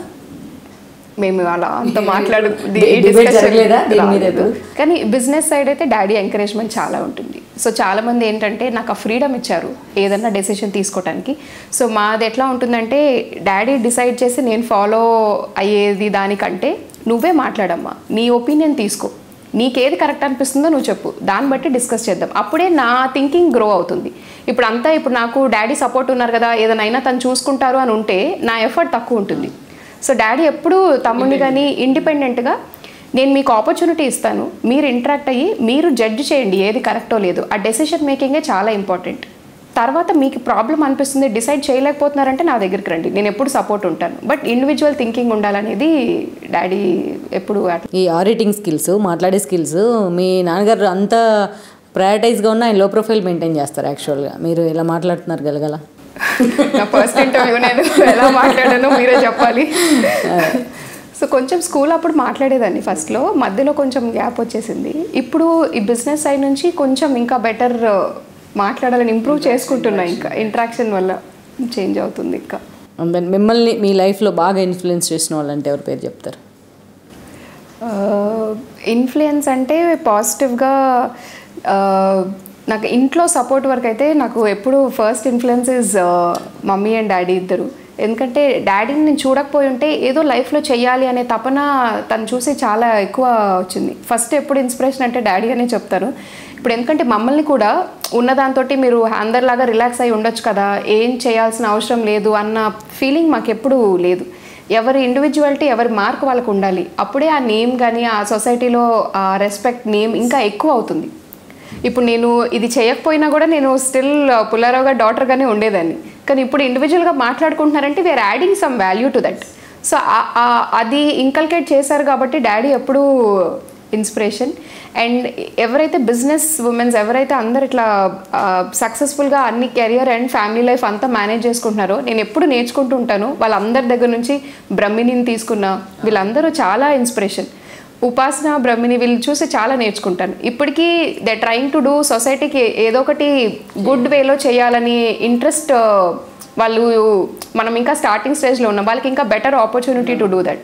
మేము అలా అంత మాట్లాడు డి- debate జరగలేదా దీని మీద రాలేదు. కానీ బిజినెస్ సైడ్ అయితే డాడీ ఎంకరేజ్మెంట్ చాలా ఉంటుంది సో చాలా మంది ఏంటంటే నాకు ఆ ఫ్రీడమ్ ఇచ్చారు ఏదన్నా డెసిషన్ తీసుకోవడానికి సో మాది ఎట్లా ఉంటుందంటే డాడీ డిసైడ్ చేసి నేను ఫాలో అయ్యేది దానికంటే నువ్వే మాట్లాడమ్మా నీ ఒపీనియన్ తీసుకో నీకేది కరెక్ట్ అనిపిస్తుందో నువ్వు చెప్పు దాన్ని బట్టి డిస్కస్ చేద్దాం అప్పుడే నా థింకింగ్ గ్రో అవుతుంది ఇప్పుడు అంతా ఇప్పుడు నాకు డాడీ సపోర్ట్ ఉన్నారు కదా ఏదైనా అయినా తను చూసుకుంటారు అని ఉంటే నా ఎఫర్ట్ తక్కువ ఉంటుంది సో డాడీ ఎప్పుడు తమ్ముడిని కానీ ఇండిపెండెంట్గా నేను మీకు ఆపర్చునిటీ ఇస్తాను మీరు ఇంటరాక్ట్ అయ్యి మీరు జడ్జ్ చేయండి ఏది కరెక్టో లేదు ఆ డెసిషన్ మేకింగే చాలా ఇంపార్టెంట్ తర్వాత మీకు ప్రాబ్లం అనిపిస్తుంది డిసైడ్ చేయలేకపోతున్నారంటే నా దగ్గరికి రండి నేను ఎప్పుడు సపోర్ట్ ఉంటాను బట్ ఇండివిజువల్ థింకింగ్ ఉండాలనేది డాడీ ఎప్పుడు అట్లా ఈ ఆడిటింగ్ స్కిల్స్ మాట్లాడే స్కిల్స్ మీ నాన్నగారు అంత ప్రయారిటైజ్గా ఉన్న ఆయన లో ప్రొఫైల్ మెయింటైన్ చేస్తారు యాక్చువల్గా మీరు ఇలా మాట్లాడుతున్నారు గలగల నా ఫస్ట్ ఇంటర్వ్యూ నేను ఎలా మాట్లాడానో మీరే చెప్పాలి సో కొంచెం స్కూల్ అప్పుడు మాట్లాడేదాన్ని ఫస్ట్లో మధ్యలో కొంచెం గ్యాప్ వచ్చేసింది ఇప్పుడు ఈ బిజినెస్ సైడ్ నుంచి కొంచెం ఇంకా బెటర్ మాట్లాడాలని ఇంప్రూవ్ చేసుకుంటున్నా ఇంకా ఇంట్రాక్షన్ వల్ల చేంజ్ అవుతుంది ఇంకా And then మిమ్మల్ని మీ లైఫ్లో బాగా ఇన్ఫ్లుయెన్స్ చేసిన వాళ్ళు అంటే ఎవరి పేరు చెప్తారు ఇన్ఫ్లుయెన్స్ అంటే పాజిటివ్గా నాకు ఇంట్లో సపోర్ట్ వర్క్ అయితే నాకు ఎప్పుడు first influence is mummy and daddy ఇద్దరు ఎందుకంటే డాడీని నేను చూడకపోయి ఉంటే ఏదో లైఫ్లో చెయ్యాలి అనే తపన తను చూసి చాలా ఎక్కువ వచ్చింది ఫస్ట్ ఎప్పుడు ఇన్స్పిరేషన్ అంటే డాడీ అనే చెప్తారు ఇప్పుడు ఎందుకంటే మమ్మల్ని కూడా ఉన్నదాంతో మీరు అందరిలాగా రిలాక్స్ అయి ఉండొచ్చు కదా ఏం చేయాల్సిన అవసరం లేదు అన్న ఫీలింగ్ మాకు ఎప్పుడూ లేదు ఎవరి ఇండివిజువాలిటీ ఎవరి మార్క్ వాళ్ళకు ఉండాలి అప్పుడే ఆ నేమ్ కానీ ఆ సొసైటీలో ఆ రెస్పెక్ట్ నేమ్ ఇంకా ఎక్కువ అవుతుంది ఇప్పుడు నేను ఇది చేయకపోయినా కూడా నేను స్టిల్ పుల్లారావు గారి డాటర్గానే ఉండేదాన్ని కానీ ఇప్పుడు ఇండివిజువల్గా మాట్లాడుకుంటున్నారంటే we are adding some value to that so అది ఇంకల్కేట్ చేశారు కాబట్టి డాడీ ఎప్పుడూ ఇన్స్పిరేషన్ అండ్ ఎవరైతే బిజినెస్ ఉమెన్స్ ఎవరైతే అందరు ఇట్లా సక్సెస్ఫుల్గా అన్ని కెరియర్ అండ్ ఫ్యామిలీ లైఫ్ అంతా మేనేజ్ చేసుకుంటున్నారో నేను ఎప్పుడు నేర్చుకుంటూ ఉంటాను వాళ్ళందరి దగ్గర నుంచి బ్రహ్మిణిని తీసుకున్న వీళ్ళందరూ చాలా ఇన్స్పిరేషన్ ఉపాసన బ్రహ్మిని వీళ్ళు చూసి చాలా నేర్చుకుంటాను ఇప్పటికీ దే ట్రయింగ్ టు డూ సొసైటీకి ఏదో ఒకటి గుడ్ వేలో చేయాలని ఇంట్రెస్ట్ వాళ్ళు మనం ఇంకా స్టార్టింగ్ స్టేజ్లో ఉన్నాం వాళ్ళకి ఇంకా better opportunity to do that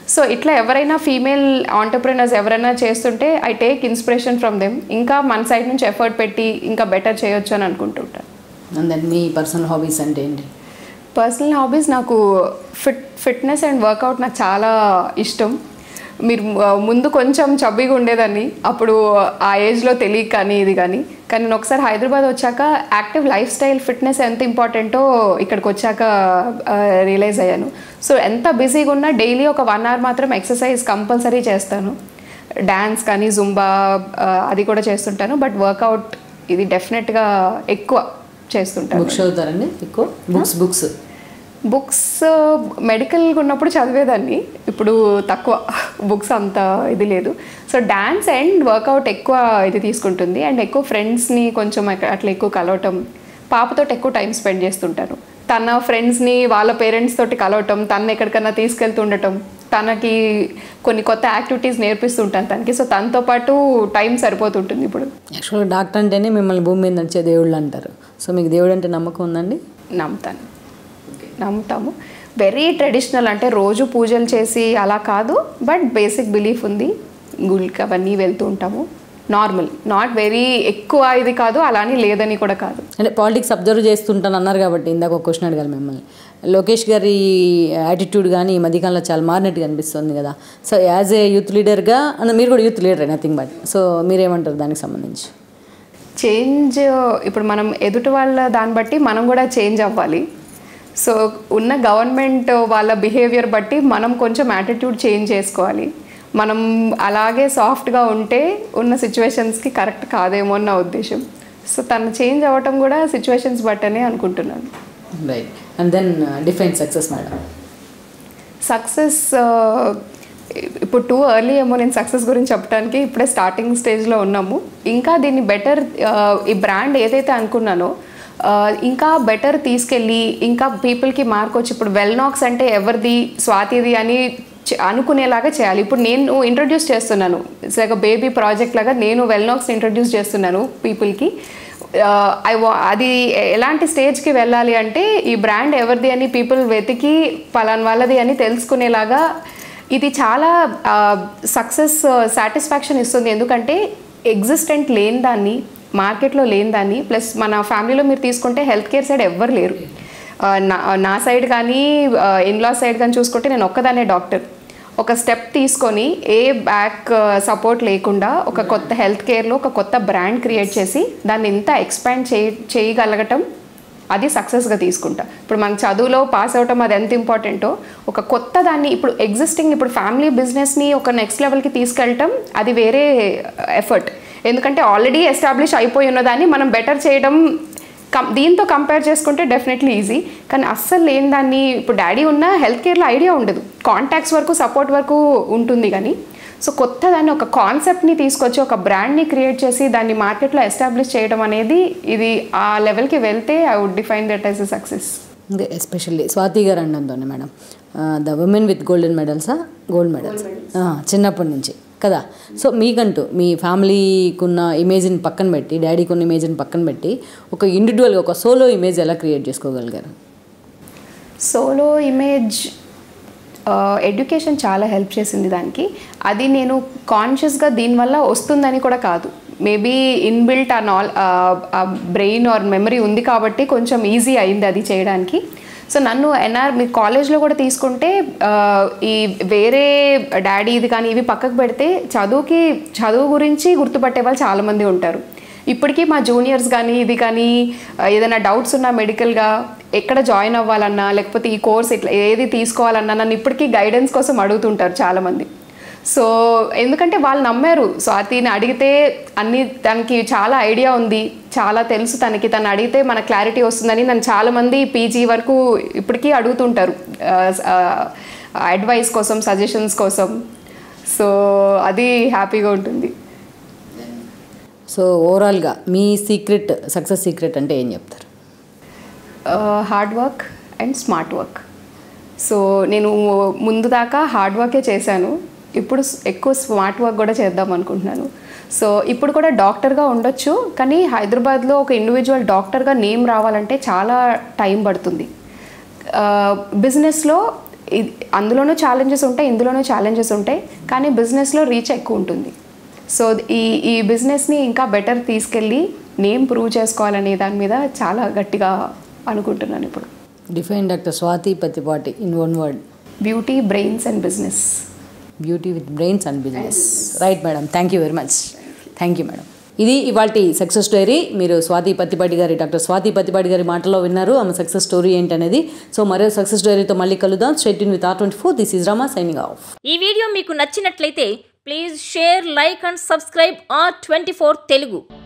so ఇట్లా ఎవరైనా ఫీమేల్ ఆంటర్ప్రినర్స్ ఎవరైనా చేస్తుంటే I take inspiration from them ఇంకా మన సైడ్ నుంచి ఎఫర్ట్ పెట్టి ఇంకా బెటర్ చేయొచ్చు అని అనుకుంటుంటాను అండ్ దెన్ మీ పర్సనల్ హాబీస్ అంటే ఏంటి పర్సనల్ హాబీస్ నాకు ఫిట్ ఫిట్నెస్ అండ్ వర్కౌట్ నాకు చాలా ఇష్టం మీరు ము- ముందు కొంచెం చబ్బీగా ఉండేదాన్ని అప్పుడు ఆ ఏజ్లో తెలియక కానీ ఇది కానీ కానీ నేను ఒకసారి హైదరాబాద్ వచ్చాక యాక్టివ్ లైఫ్ స్టైల్ ఫిట్నెస్ ఎంత ఇంపార్టెంటో ఇక్కడికి వచ్చాక రియలైజ్ అయ్యాను సో ఎంత బిజీగా ఉన్నా డైలీ ఒక వన్ అవర్ మాత్రం ఎక్సర్సైజ్ కంపల్సరీ చేస్తాను డ్యాన్స్ కానీ జుంబా అది కూడా చేస్తుంటాను బట్ వర్కౌట్ ఇది డెఫినెట్గా ఎక్కువ చేస్తుంటాను బుక్స్ చదువుతారండి ఎక్కువ బుక్స్ బుక్స్ బుక్స్ మెడికల్గా ఉన్నప్పుడు చదివేదాన్ని ఇప్పుడు తక్కువ బుక్స్ అంత ఇది లేదు సో డ్యాన్స్ అండ్ వర్కౌట్ ఎక్కువ ఇది తీసుకుంటుంది అండ్ ఎక్కువ ఫ్రెండ్స్ని కొంచెం అక్క- అట్లా ఎక్కువ కలవటం పాపతో ఎక్కువ టైం స్పెండ్ చేస్తుంటాను తన ఫ్రెండ్స్ని వాళ్ళ పేరెంట్స్ తోటి కలవటం తను ఎక్కడికన్నా తీసుకెళ్తుండటం తనకి కొన్ని కొత్త యాక్టివిటీస్ నేర్పిస్తుంటాను తనకి సో తనతో పాటు టైం సరిపోతుంటుంది ఇప్పుడు యాక్చువల్గా డాక్టర్ అంటేనే మిమ్మల్ని భూమి మీద నడిచే దేవుళ్ళు అంటారు సో మీకు దేవుడు అంటే నమ్మకం ఉందండి నమ్ముతాను నమ్ముతాము వెరీ ట్రెడిషనల్ అంటే రోజు పూజలు చేసి అలా కాదు బట్ బేసిక్ బిలీఫ్ ఉంది గుడికి అవన్నీ వెళ్తూ ఉంటాము నార్మల్ నాట్ వెరీ ఎక్కువ ఇది కాదు అలాని లేదని కూడా కాదు అంటే పాలిటిక్స్ అబ్జర్వ్ చేస్తుంటాను అన్నారు కాబట్టి ఇందాక ఒక క్వశ్చన్ అడగాలి మిమ్మల్ని లోకేష్ గారి యాటిట్యూడ్ కానీ ఈ మధ్యకాలంలో చాలా మారినట్టుగా అనిపిస్తుంది కదా సో యాజ్ ఏ యూత్ లీడర్గా అంటే మీరు కూడా youth leader nothing but so మీరేమంటారు దానికి సంబంధించి చేంజ్ ఇప్పుడు మనం ఎదుటి వాళ్ళ దాన్ని బట్టి మనం కూడా చేంజ్ అవ్వాలి సో ఉన్న గవర్నమెంట్ వాళ్ళ బిహేవియర్ బట్టి మనం కొంచెం యాటిట్యూడ్ చేంజ్ చేసుకోవాలి మనం అలాగే సాఫ్ట్గా ఉంటే ఉన్న సిచ్యువేషన్స్కి కరెక్ట్ కాదేమో అని నా ఉద్దేశం సో తను చేంజ్ అవ్వటం కూడా సిచ్యువేషన్స్ బట్టనే అనుకుంటున్నాను right and then define success madam success ఇప్పుడు టూ ఎర్లీ ఏమో నేను సక్సెస్ గురించి చెప్పడానికి ఇప్పుడే స్టార్టింగ్ స్టేజ్లో ఉన్నాము ఇంకా దీన్ని బెటర్ ఈ బ్రాండ్ ఏదైతే అనుకున్నానో ఆ, ఇంకా బెటర్ తీసుకెళ్ళి ఇంకా పీపుల్కి మార్క్ వచ్చి ఇప్పుడు వెల్నాక్స్ అంటే ఎవరిది స్వాతిది అని చే- అనుకునేలాగా చేయాలి ఇప్పుడు నేను ఇంట్రొడ్యూస్ చేస్తున్నాను ఇట్స్ లైక్ బేబీ ప్రాజెక్ట్ లాగా నేను వెల్నాక్స్ ఇంట్రొడ్యూస్ చేస్తున్నాను పీపుల్కి ఐ వా అది ఎలాంటి స్టేజ్కి వెళ్ళాలి అంటే ఈ బ్రాండ్ ఎవరిది అని పీపుల్ వెతికి పలాన్ వాళ్ళది అని తెలుసుకునేలాగా ఇది చాలా సక్సెస్ సాటిస్ఫాక్షన్ ఇస్తుంది ఎందుకంటే ఎగ్జిస్టెంట్ లేని దాన్ని మార్కెట్లో లేని దాన్ని ప్లస్ మన ఫ్యామిలీలో మీరు తీసుకుంటే హెల్త్ కేర్ సైడ్ ఎవ్వరు లేరు ఆ, నా నా సైడ్ కానీ ఇన్లా సైడ్ కానీ చూసుకుంటే నేను ఒక్కదానే డాక్టర్ ఒక స్టెప్ తీసుకొని ఏ బ్యాక్ సపోర్ట్ లేకుండా ఒక కొత్త హెల్త్ కేర్లో ఒక కొత్త బ్రాండ్ క్రియేట్ చేసి దాన్ని ఇంత ఎక్స్పాండ్ చేయ చేయగలగటం అది సక్సెస్గా తీసుకుంటా ఇప్పుడు మన చదువులో పాస్ అవటం అది ఎంత ఇంపార్టెంటో ఒక కొత్త దాన్ని ఇప్పుడు ఎగ్జిస్టింగ్ ఇప్పుడు ఫ్యామిలీ బిజినెస్ని ఒక నెక్స్ట్ లెవెల్కి తీసుకెళ్ళటం అది వేరే ఎఫర్ట్ ఎందుకంటే ఆల్రెడీ ఎస్టాబ్లిష్ అయిపోయి ఉన్నదాన్ని మనం బెటర్ చేయడం కం దీంతో కంపేర్ చేసుకుంటే డెఫినెట్లీ ఈజీ కానీ అస్సలు లేని దాన్ని ఇప్పుడు డాడీ ఉన్న హెల్త్ కేర్లో ఐడియా ఉండదు కాంటాక్ట్స్ వరకు సపోర్ట్ వరకు ఉంటుంది కానీ సో కొత్త దాన్ని ఒక కాన్సెప్ట్ని తీసుకొచ్చి ఒక బ్రాండ్ని క్రియేట్ చేసి దాన్ని మార్కెట్లో ఎస్టాబ్లిష్ చేయడం అనేది ఇది ఆ లెవెల్కి వెళ్తే I would define that as a success అంటే ఎస్పెషల్లీ స్వాతి గారు అనడంతోనే madam the women with golden మెడల్సా గోల్డ్ మెడల్స్ చిన్నప్పటి నుంచి కదా సో మీకంటూ మీ ఫ్యామిలీకి ఉన్న ఇమేజ్ని పక్కన పెట్టి డాడీకి ఉన్న ఇమేజ్ని పక్కన పెట్టి ఒక ఇండివిజువల్గా ఒక సోలో ఇమేజ్ ఎలా క్రియేట్ చేసుకోగలిగారు సోలో ఇమేజ్ ఎడ్యుకేషన్ చాలా హెల్ప్ చేసింది దానికి అది నేను కాన్షియస్గా దీనివల్ల వస్తుందని కూడా కాదు మేబీ ఇన్బిల్ట్ ఆ నాల్ ఆ బ్రెయిన్ ఆర్ మెమరీ ఉంది కాబట్టి కొంచెం ఈజీ అయింది అది చేయడానికి సో నన్ను ఎన్ఆర్ మీ కాలేజ్లో కూడా తీసుకుంటే ఆ, ఈ వేరే డాడీ ఇది కానీ ఇవి పక్కకు పెడితే చదువుకి చదువు గురించి గుర్తుపట్టే వాళ్ళు చాలామంది ఉంటారు ఇప్పటికీ మా జూనియర్స్ కానీ ఇది కానీ ఆ, ఏదైనా డౌట్స్ ఉన్నా మెడికల్గా ఎక్కడ జాయిన్ అవ్వాలన్నా లేకపోతే ఈ కోర్స్ ఇట్లా ఏది తీసుకోవాలన్నా నన్ను ఇప్పటికీ గైడెన్స్ కోసం అడుగుతుంటారు చాలామంది సో ఎందుకంటే వాళ్ళు నమ్మారు స్వాతిని అడిగితే అన్ని తనకి చాలా ఐడియా ఉంది చాలా తెలుసు తనకి తను అడిగితే మన క్లారిటీ వస్తుందని నన్ను చాలామంది పీజీ వరకు ఇప్పటికీ అడుగుతుంటారు అడ్వైస్ కోసం సజెషన్స్ కోసం సో అది హ్యాపీగా ఉంటుంది సో ఓవరాల్గా మీ సీక్రెట్ సక్సెస్ సీక్రెట్ అంటే ఏం చెప్తారు hard work and smart work so నేను ముందు దాకా హార్డ్ వర్కే చేశాను ఇప్పుడు స్- ఎక్కువ స్మార్ట్ వర్క్ కూడా చేద్దాం అనుకుంటున్నాను సో ఇప్పుడు కూడా డాక్టర్గా ఉండొచ్చు కానీ హైదరాబాద్లో ఒక ఇండివిజువల్ డాక్టర్గా నేమ్ రావాలంటే చాలా టైం పడుతుంది బిజినెస్లో ఇది అందులోనూ ఛాలెంజెస్ ఉంటాయి ఇందులోనూ ఛాలెంజెస్ ఉంటాయి కానీ బిజినెస్లో రీచ్ ఎక్కువ ఉంటుంది సో ఈ ఈ బిజినెస్ని ఇంకా బెటర్ తీసుకెళ్ళి నేమ్ ప్రూవ్ చేసుకోవాలనే దాని మీద చాలా గట్టిగా అనుకుంటున్నాను ఇప్పుడు define doctor Swathi Pathipati in one word beauty brains and business beauty with brains and business right madam thank you very much thank you madam ఇది ఇవాళ సక్సెస్ స్టోరీ మీరు స్వాతి పత్తిపాటి గారి డాక్టర్ స్వాతి పత్తిపాటి గారి మాటలో విన్నారు ఆమె సక్సెస్ స్టోరీ ఏంటనేది సో మరో సక్సెస్ స్టోరీతో మళ్ళీ కలుద్దాం state with R twenty four this is Rama signing off ఈ వీడియో మీకు నచ్చినట్లయితే please share like and subscribe R twenty Telugu